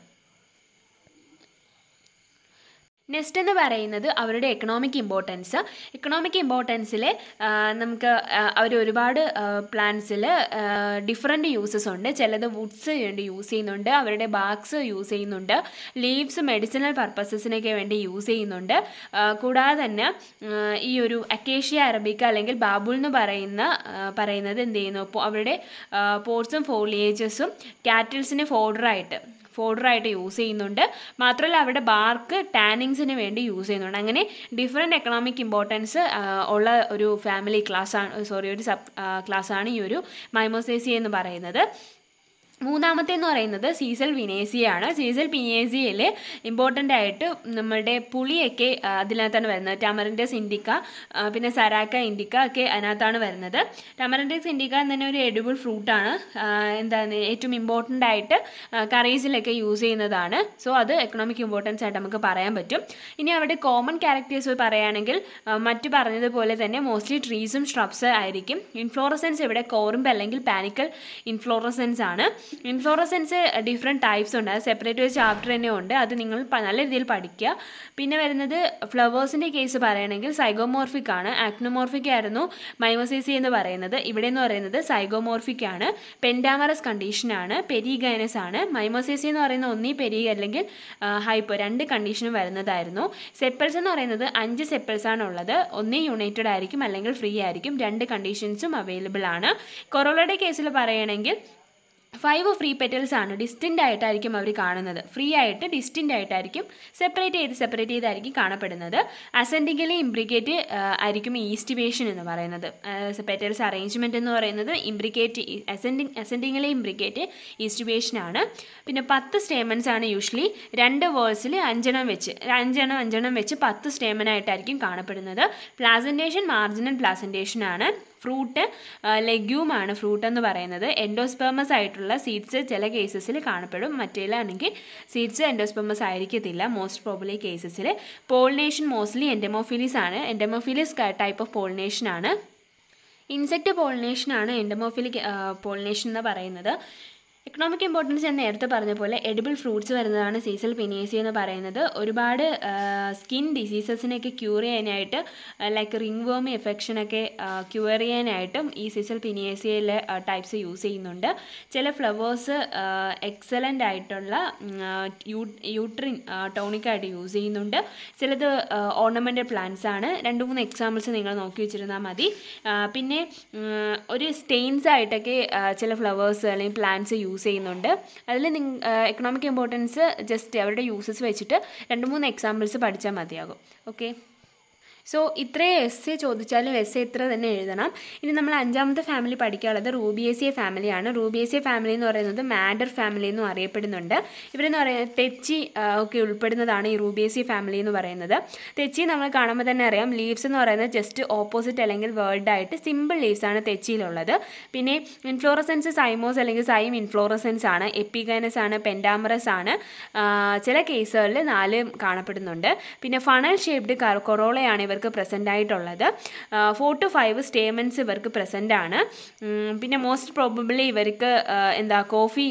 നെക്സ്റ്റ് എന്ന് പറയുന്നത് അവരുടെ എക്കണോമിക് ഇമ്പോർട്ടൻസ് എക്കണോമിക് ഇമ്പോർട്ടൻസിൽ നമുക്ക് അവർ ഒരുപാട് പ്ലാന്റ്സിൽ ഡിഫറെൻറ്റ് യൂസസ് ഉണ്ട് ചിലത് വുഡ്സ് വേണ്ടി യൂസ് ചെയ്യുന്നുണ്ട് അവരുടെ ബാഗ്സ് യൂസ് ചെയ്യുന്നുണ്ട് ലീവ്സ് മെഡിസിനൽ പർപ്പസസിനൊക്കെ വേണ്ടി യൂസ് ചെയ്യുന്നുണ്ട് കൂടാതെ തന്നെ ഈ ഒരു അക്കേഷ്യ അറബിക്ക അല്ലെങ്കിൽ ബാബുൾ എന്ന് പറയുന്ന പറയുന്നത് എന്ത് ചെയ്യുന്നു അവരുടെ പോർട്സും ഫോളിയേജസും കാറ്റിൽസിന് ഫോഡറായിട്ട് ഫോഡറായിട്ട് യൂസ് ചെയ്യുന്നുണ്ട് മാത്രമല്ല അവിടെ ബാർക്ക് ടാനിങ്സിന് വേണ്ടി യൂസ് ചെയ്യുന്നുണ്ട് അങ്ങനെ ഡിഫറെൻറ്റ് എക്കണോമിക് ഇമ്പോർട്ടൻസ് ഉള്ള ഒരു ഫാമിലി ക്ലാസ്സാണ് സോറി ഒരു സബ് ക്ലാസ്സാണ് ഈ ഒരു മൈമോസേസി എന്ന് പറയുന്നത് മൂന്നാമത്തെ എന്ന് പറയുന്നത് സീസൽ വിനേസിയാണ് സീസൽ പിനേസിയയിൽ ഇമ്പോർട്ടൻ്റ് ആയിട്ട് നമ്മളുടെ പുളിയൊക്കെ അതിനകത്താണ് വരുന്നത് ടമറിൻഡസ് ഇൻഡിക്ക പിന്നെ സരാക്ക ഇൻഡിക്ക ഒക്കെ അതിനകത്താണ് വരുന്നത് ടമറിൻഡസ് ഇൻഡിക്ക തന്നെ ഒരു എഡിബിൾ ഫ്രൂട്ടാണ് എന്താണ് ഏറ്റവും ഇമ്പോർട്ടൻ്റ് ആയിട്ട് കറീസിലൊക്കെ യൂസ് ചെയ്യുന്നതാണ് സോ അത് എക്കണോമിക് ഇമ്പോർട്ടൻസ് ആയിട്ട് നമുക്ക് പറയാൻ പറ്റും ഇനി അവിടെ കോമൺ ക്യാരക്ടേഴ്സ് പറയുകയാണെങ്കിൽ മറ്റു പറഞ്ഞതുപോലെ തന്നെ മോസ്റ്റ്ലി ട്രീസും ഷ്രബ്സ് ആയിരിക്കും ഇൻഫ്ലോറസൻസ് ഇവിടെ കോറിമ്പ് അല്ലെങ്കിൽ പാനിക്കൽ ഇൻഫ്ലോറസൻസ് ആണ് ഇൻഫ്ലോറസൻസ് ഡിഫറെൻറ്റ് ടൈപ്സ് ഉണ്ട് അത് സെപ്പറേറ്റ് ഒരു ചാപ്റ്റർ തന്നെ ഉണ്ട് അത് നിങ്ങൾ നല്ല രീതിയിൽ പഠിക്കുക പിന്നെ വരുന്നത് ഫ്ലവേഴ്സിൻ്റെ കേസ് പറയുകയാണെങ്കിൽ സൈഗോമോർഫിക് ആണ് ആക്നോമോർഫിക് ആയിരുന്നു മൈമോസേസി എന്ന് പറയുന്നത് ഇവിടെ എന്ന് പറയുന്നത് സൈഗോമോർഫിക് ആണ് പെൻഡാമറസ് കണ്ടീഷൻ ആണ് പെരിഗൈനസ് ആണ് മൈമോസേസി എന്ന് പറയുന്ന ഒന്നീ പെരി അല്ലെങ്കിൽ ഹൈപ്പോ രണ്ട് കണ്ടീഷനും വരുന്നതായിരുന്നു സെപ്പൽസ് എന്ന് പറയുന്നത് അഞ്ച് സെപ്പൽസ് ആണ് ഉള്ളത് ഒന്നേ യുണൈറ്റഡ് ആയിരിക്കും അല്ലെങ്കിൽ ഫ്രീ ആയിരിക്കും രണ്ട് കണ്ടീഷൻസും അവൈലബിൾ ആണ് കൊറോളയുടെ കേസിൽ പറയുകയാണെങ്കിൽ ഫൈവ് ഫ്രീ പെറ്റൽസ് ആണ് ഡിസ്റ്റൻ്റ് ആയിട്ടായിരിക്കും അവർ കാണുന്നത് ഫ്രീ ആയിട്ട് ഡിസ്റ്റൻ്റ് ആയിട്ടായിരിക്കും സെപ്പറേറ്റ് ചെയ്ത് സെപ്പറേറ്റ് ചെയ്തായിരിക്കും കാണപ്പെടുന്നത് അസെൻഡിക്കലി ഇംബ്രിക്കേറ്റ് ആയിരിക്കും ഈസ്റ്റിവേഷൻ എന്ന് പറയുന്നത് പെറ്റൽസ് അറേഞ്ച്മെൻറ്റ് എന്ന് പറയുന്നത് ഇംബ്രിക്കേറ്റ് അസെൻഡിങ് അസെൻഡിക്കലി ഇംബ്രിക്കേറ്റ് ഈസ്റ്റിവേഷൻ ആണ് പിന്നെ പത്ത് സ്റ്റേമൻസ് ആണ് യൂഷ്വലി രണ്ട് വേഴ്സിൽ അഞ്ചെണ്ണം വെച്ച് അഞ്ചെണ്ണം അഞ്ചെണ്ണം വെച്ച് പത്ത് സ്റ്റേമൻ ആയിട്ടായിരിക്കും കാണപ്പെടുന്നത് പ്ലാസൻറ്റേഷൻ മാർജിനൽ പ്ലാസൻറ്റേഷൻ ആണ് ഫ്രൂട്ട് ലെഗ്യൂമാണ് ഫ്രൂട്ട് എന്ന് പറയുന്നത് എൻഡോസ്പെർമസ് ആയിട്ടുള്ള സീഡ്സ് ചില കേസസിൽ കാണപ്പെടും മറ്റേലാണെങ്കിൽ സീഡ്സ് എൻഡോസ്പെർമസ് ആയിരിക്കത്തില്ല മോസ്റ്റ് പ്രോബ്ലി കേസസിൽ പോളിനേഷൻ മോസ്റ്റ്ലി എൻഡമോഫിലിസ് ആണ് എൻഡമോഫിലിസ് ടൈപ്പ് ഓഫ് പോളിനേഷൻ ആണ് ഇൻസെക്റ്റ് പോളിനേഷൻ ആണ് എൻഡമോഫിലിക് പോളിനേഷൻ എന്ന് പറയുന്നത് എക്കണോമിക് ഇമ്പോർട്ടൻസ് ഞാൻ നേരത്തെ പറഞ്ഞ പോലെ എഡിബിൾ ഫ്രൂട്ട്സ് വരുന്നതാണ് സീസൽ പിനിയേസി എന്ന് പറയുന്നത് ഒരുപാട് സ്കിൻ ഡിസീസസിനെയൊക്കെ ക്യൂർ ചെയ്യാനായിട്ട് ലൈക്ക് റിംഗ് വേമി എഫെക്ഷനൊക്കെ ക്യൂർ ചെയ്യാനായിട്ടും ഈ സീസൽ പിനിയേസിയയിലെ ടൈപ്സ് യൂസ് ചെയ്യുന്നുണ്ട് ചില ഫ്ലവേഴ്സ് എക്സലൻ്റ് ആയിട്ടുള്ള യൂട്രിൻ ടോണിക്കായിട്ട് യൂസ് ചെയ്യുന്നുണ്ട് ചിലത് ഓർണമെൻ്റൽ പ്ലാന്റ്സ് ആണ് രണ്ട് മൂന്ന് എക്സാമ്പിൾസ് നിങ്ങൾ നോക്കി വെച്ചിരുന്നാൽ മതി പിന്നെ ഒരു സ്റ്റെയിൻസ് ആയിട്ടൊക്കെ ചില ഫ്ലവേഴ്സ് അല്ലെങ്കിൽ പ്ലാന്റ്സ് യൂസ് ചെയ്യുന്നുണ്ട് അതിൽ നിങ് എക്കണോമിക് ഇമ്പോർട്ടൻസ് ജസ്റ്റ് അവരുടെ യൂസസ് വെച്ചിട്ട് രണ്ട് മൂന്ന് എക്സാമ്പിൾസ് പഠിച്ചാൽ മതിയാകും ഓക്കെ സോ ഇത്രയും എസ് എ ചോദിച്ചാലും എസ് എ ഇത്ര തന്നെ എഴുതണം ഇനി നമ്മൾ അഞ്ചാമത്തെ ഫാമിലി പഠിക്കാനുള്ളത് റൂബിയേസിയ ഫാമിലിയാണ് റൂബിയേസിയ ഫാമിലി എന്ന് പറയുന്നത് മാഡർ ഫാമിലി എന്നും അറിയപ്പെടുന്നുണ്ട് ഇവരെന്ന് പറയുന്നത് തെച്ചി ഒക്കെ ഉൾപ്പെടുന്നതാണ് ഈ റൂബിയേസിയ ഫാമിലി എന്ന് പറയുന്നത് തെച്ചി നമ്മൾ കാണുമ്പോൾ തന്നെ അറിയാം ലീവ്സ് എന്ന് പറയുന്നത് ജസ്റ്റ് ഓപ്പോസിറ്റ് അല്ലെങ്കിൽ വേർഡ് ആയിട്ട് സിമ്പിൾ ലീവ്സ് ആണ് തെച്ചിയിലുള്ളത് പിന്നെ ഇൻഫ്ലോറസെൻസ് സൈമോസ് അല്ലെങ്കിൽ സൈം ഇൻഫ്ലോറസെൻസ് ആണ് എപ്പിഗൈനസ് ആണ് പെൻഡാമറസ് ആണ് ചില കേസുകളിൽ നാല് കാണപ്പെടുന്നുണ്ട് പിന്നെ ഫണൽ ഷേപ്ഡ് കൊറോളയാണ് ഇവർ ഇവർക്ക് പ്രസൻ്റ് ആയിട്ടുള്ളത് ഫോർ ടു ഫൈവ് സ്റ്റേമെൻസ് ഇവർക്ക് പ്രസൻ്റ് ആണ് പിന്നെ മോസ്റ്റ് പ്രോബബിളി ഇവർക്ക് എന്താ കോഫി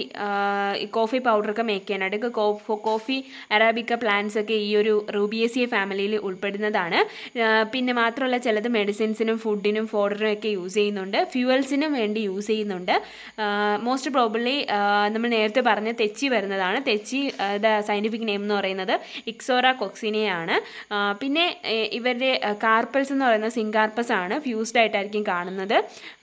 കോഫി പൗഡറൊക്കെ മേക്ക് ചെയ്യാനായിട്ട് കോഫി അറാബിക്ക പ്ലാന്റ്സ് ഒക്കെ ഈ ഒരു റൂബിയസിയ ഫാമിലിയിൽ ഉൾപ്പെടുന്നതാണ് പിന്നെ മാത്രമല്ല ചിലത് മെഡിസിൻസിനും ഫുഡിനും ഫോഡറിനും ഒക്കെ യൂസ് ചെയ്യുന്നുണ്ട് ഫ്യൂവൽസിനും വേണ്ടി യൂസ് ചെയ്യുന്നുണ്ട് മോസ്റ്റ് പ്രോബബ്ലി നമ്മൾ നേരത്തെ പറഞ്ഞ തെച്ചി വരുന്നതാണ് തെച്ചി സയൻറ്റിഫിക് നെയിം എന്ന് പറയുന്നത് ഇക്സോറ കൊക്സിനെയാണ് പിന്നെ ഇവരുടെ കാർപ്പൽസ് എന്ന് പറയുന്നത് സിങ്കാർപ്പസ് ആണ് ഫ്യൂസ്ഡ് ആയിട്ടായിരിക്കും കാണുന്നത്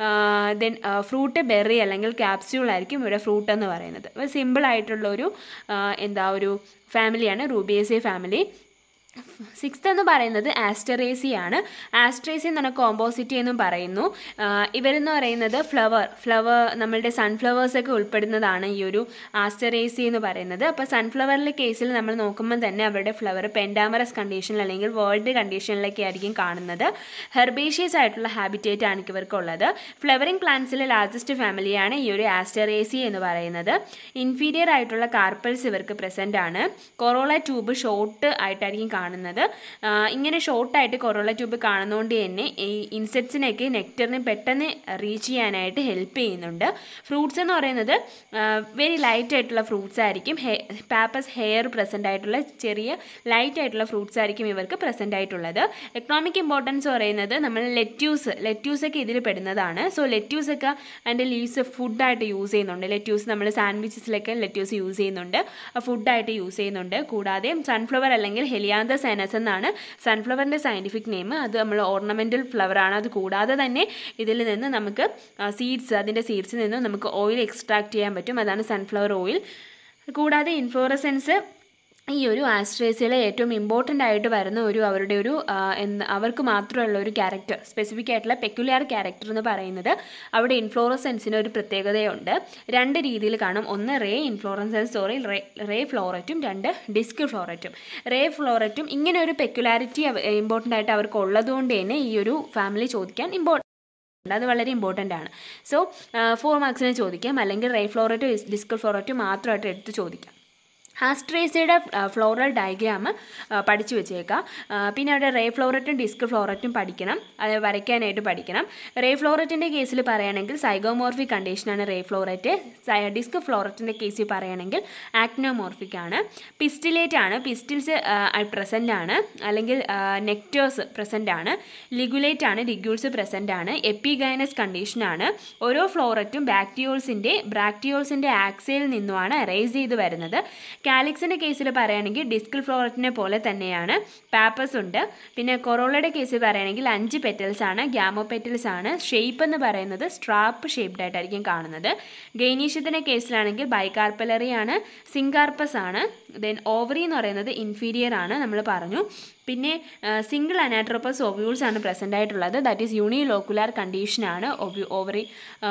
ദെൻ ഫ്രൂട്ട് ബെറി അല്ലെങ്കിൽ ക്യാപ്സ്യൂൾ ആയിരിക്കും ഇവിടെ ഫ്രൂട്ട് എന്ന് പറയുന്നത് സിമ്പിൾ ആയിട്ടുള്ള ഒരു എന്താ ഒരു ഫാമിലിയാണ് റൂബിയസി ഫാമിലി സിക്സ്ത് എന്ന് പറയുന്നത് ആസ്റ്ററേസി ആണ് ആസ്ട്രേസി എന്ന് പറഞ്ഞാൽ കോമ്പോസിറ്റി എന്നും പറയുന്നു ഇവരെന്ന് പറയുന്നത് ഫ്ലവർ ഫ്ലവർ നമ്മളുടെ സൺഫ്ലവേഴ്സ് ഒക്കെ ഉൾപ്പെടുന്നതാണ് ഈ ഒരു ആസ്റ്ററേസി എന്ന് പറയുന്നത് അപ്പോൾ സൺഫ്ലവറിലെ കേസിൽ നമ്മൾ നോക്കുമ്പോൾ തന്നെ അവരുടെ ഫ്ലവർ പെൻഡാമറസ് കണ്ടീഷനിൽ അല്ലെങ്കിൽ വേൾഡ് കണ്ടീഷനിലൊക്കെ ആയിരിക്കും കാണുന്നത് ഹെർബേഷ്യസ് ആയിട്ടുള്ള ഹാബിറ്റേറ്റ് ആണ് ഇവർക്കുള്ളത് ഫ്ലവറിംഗ് പ്ലാന്റ്സിലെ ലാർജസ്റ്റ് ഫാമിലിയാണ് ഈ ഒരു ആസ്റ്ററേസി എന്ന് പറയുന്നത് ഇൻഫീരിയർ ആയിട്ടുള്ള കാർപ്പൽസ് ഇവർക്ക് പ്രസൻ്റ് ആണ് കൊറോള ട്യൂബ് ഷോർട്ട് ആയിട്ടായിരിക്കും കാണുന്നത് ഇങ്ങനെ ഷോർട്ടായിട്ട് കൊറോള ട്യൂബ് കാണുന്നതുകൊണ്ട് തന്നെ ഈ ഇൻസെക്ട്സിനെയൊക്കെ നെക്ടറിന് പെട്ടെന്ന് റീച്ച് ചെയ്യാനായിട്ട് ഹെൽപ്പ് ചെയ്യുന്നുണ്ട് ഫ്രൂട്ട്സ് എന്ന് പറയുന്നത് വെരി ലൈറ്റ് ആയിട്ടുള്ള ഫ്രൂട്ട്സ് ആയിരിക്കും പാപ്പസ് ഹെയർ പ്രസൻ്റ് ആയിട്ടുള്ള ചെറിയ ലൈറ്റ് ആയിട്ടുള്ള ഫ്രൂട്ട്സ് ആയിരിക്കും ഇവർക്ക് പ്രസൻ്റ് ആയിട്ടുള്ളത് എക്കണോമിക് ഇമ്പോർട്ടൻസ് പറയുന്നത് നമ്മൾ ലെറ്റ്യൂസ് ലെറ്റ്യൂസ് ഒക്കെ ഇതിൽ പെടുന്നതാണ് സോ ലെറ്റ്യൂസ് ഒക്കെ അതിൻ്റെ ലീവ്സ് ഫുഡായിട്ട് യൂസ് ചെയ്യുന്നുണ്ട് ലെറ്റ്യൂസ് നമ്മൾ സാൻഡ്വിച്ചസിലൊക്കെ ലെറ്റ്യൂസ് യൂസ് ചെയ്യുന്നുണ്ട് ഫുഡായിട്ട് യൂസ് ചെയ്യുന്നുണ്ട് കൂടാതെ സൺഫ്ലവർ അല്ലെങ്കിൽ ഹെലിയാന്ത സൈനസ് എന്നാണ് സൺഫ്ലവറിൻ്റെ സയൻറ്റിഫിക് നെയിം അത് നമ്മൾ ഓർണമെൻറ്റൽ ഫ്ലവർ ആണ് അത് കൂടാതെ തന്നെ ഇതിൽ നിന്ന് നമുക്ക് സീഡ്സ് അതിൻ്റെ സീഡ്സിൽ നിന്ന് നമുക്ക് ഓയിൽ എക്സ്ട്രാക്ട് ചെയ്യാൻ പറ്റും അതാണ് സൺഫ്ലവർ ഓയിൽ കൂടാതെ ഇൻഫ്ലോറസെൻസ് ഈ ഒരു ആസ്ട്രേസിയയിലെ ഏറ്റവും ഇമ്പോർട്ടൻ്റ് ആയിട്ട് വരുന്ന ഒരു അവരുടെ ഒരു എന്ന് അവർക്ക് മാത്രമുള്ള ഒരു ക്യാരക്ടർ സ്പെസിഫിക് ആയിട്ടുള്ള പെക്യുലിയർ ക്യാരക്ടർ എന്ന് പറയുന്നത് അവിടെ ഇൻഫ്ലോറസെൻസിന് ഒരു പ്രത്യേകതയുണ്ട് രണ്ട് രീതിയിൽ കാണും ഒന്ന് ray inflorescence sorry ray ray ഫ്ലോററ്റും രണ്ട് ഡിസ്ക് ഫ്ലോററ്റും റേ ഫ്ലോററ്റും ഇങ്ങനെ ഒരു പെക്യുലാരിറ്റി ഇമ്പോർട്ടൻ്റ് ആയിട്ട് അവർക്ക് ഉള്ളതുകൊണ്ട് തന്നെ ഈ ഒരു ഫാമിലി ചോദിക്കാൻ ഇമ്പോർട്ടൻ്റ് അത് വളരെ ഇമ്പോർട്ടൻ്റ് ആണ് സോ ഫോർ മാർക്സിന് ചോദിക്കാം അല്ലെങ്കിൽ റേ ഫ്ലോററ്റും ഡിസ്ക് ഫ്ലോററ്റും മാത്രമായിട്ട് എടുത്ത് ചോദിക്കാം ആസ്ട്രേസിയുടെ ഫ്ലോറൽ ഡയഗ്രാം പഠിച്ചു വെച്ചേക്കാം പിന്നെ അവിടെ റേ ഫ്ലോററ്റും ഡിസ്ക് ഫ്ലോററ്റും പഠിക്കണം അത് വരയ്ക്കാനായിട്ട് പഠിക്കണം റേ ഫ്ലോററ്റിൻ്റെ കേസിൽ പറയുകയാണെങ്കിൽ സൈഗോമോർഫിക് കണ്ടീഷനാണ് റേ ഫ്ലോററ്റ് ഡിസ്ക് ഫ്ലോററ്റിൻ്റെ കേസിൽ പറയുകയാണെങ്കിൽ ആക്നോമോർഫിക് ആണ് പിസ്റ്റിലേറ്റ് ആണ് പിസ്റ്റിൽസ് പ്രസൻ്റ് ആണ് അല്ലെങ്കിൽ നെക്ടേഴ്സ് പ്രസൻ്റ് ആണ് ലിഗുലേറ്റ് ആണ് ലിഗ്യൂൾസ് പ്രസൻ്റ് ആണ് എപ്പിഗൈനസ് കണ്ടീഷനാണ് ഓരോ ഫ്ലോററ്റും ബാക്ടീരിയോൾസിൻ്റെ ബ്രാക്ടീരിയോൾസിൻ്റെ ആക്സയിൽ നിന്നുമാണ് അറേസ് ചെയ്ത് വരുന്നത് കാലിക്സിൻ്റെ കേസിൽ പറയുകയാണെങ്കിൽ ഡിസ്കൽ ഫ്ലോററ്റിനെ പോലെ തന്നെയാണ് പാപ്പസ് ഉണ്ട് പിന്നെ കൊറോളയുടെ കേസിൽ പറയുകയാണെങ്കിൽ അഞ്ച് പെറ്റൽസ് ആണ് ഗ്യാമോ പെറ്റൽസ് ആണ് ഷേപ്പ് എന്ന് പറയുന്നത് സ്ട്രാപ്പ് ഷേപ്ഡ് ആയിട്ടായിരിക്കും കാണുന്നത് ഗൈനീഷ്യത്തിൻ്റെ കേസിലാണെങ്കിൽ ബൈകാർപ്പലറി ആണ് സിങ്കാർപ്പസ് ആണ് ദെൻ ഓവറി എന്ന് പറയുന്നത് ഇൻഫീരിയർ ആണ് നമ്മൾ പറഞ്ഞു പിന്നെ സിംഗിൾ അനാട്രോപ്പസ് ഒവ്യൂൾസ് ആണ് പ്രസൻ്റ് ആയിട്ടുള്ളത് ദാറ്റ് ഈസ് യൂണിലോക്കുലാർ കണ്ടീഷനാണ് ഒവ്യൂ ഓവറി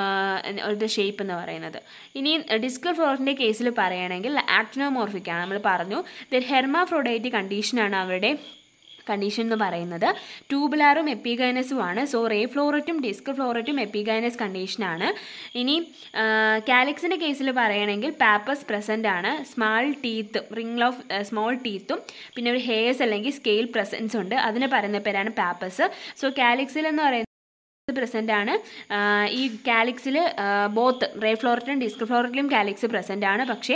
ഒരു ഷേപ്പ് എന്ന് പറയുന്നത് ഇനി ഡിസ്കൽ ഫ്ലോറിൻ്റെ കേസിൽ പറയുകയാണെങ്കിൽ ആക്ടിനോമോർഫിക് ആണ് നമ്മൾ പറഞ്ഞു ദെൻ ഹെർമാഫ്രോഡൈറ്റ് കണ്ടീഷനാണ് അവരുടെ കണ്ടീഷൻ എന്ന് പറയുന്നത് ട്യൂബുലാറും എപ്പിഗൈനസുമാണ് സോ റേ ഫ്ലോററ്റും ഡിസ്ക് ഫ്ലോററ്റും എപ്പിഗൈനസ് കണ്ടീഷനാണ് ഇനി കാലിക്സിൻ്റെ കേസിൽ പറയുകയാണെങ്കിൽ പാപ്പസ് പ്രസൻ്റ് ആണ് സ്മാൾ ടീത്തും റിംഗ് ഓഫ് സ്മോൾ ടീത്തും പിന്നെ ഒരു ഹെയർസ് അല്ലെങ്കിൽ സ്കെയിൽ പ്രസൻസ് ഉണ്ട് അതിന് പറയുന്ന പേരാണ് പാപ്പസ് സോ കാലിക്സിൽ എന്ന് പറയുന്നത് പ്രസൻ്റ് ആണ് ഈ കാലിക്സിൽ ബോത്ത് റേ ഫ്ലോററ്റിലും ഡിസ്ക് ഫ്ലോററ്റിലും കാലിക്സ് പ്രസൻ്റ് ആണ് പക്ഷേ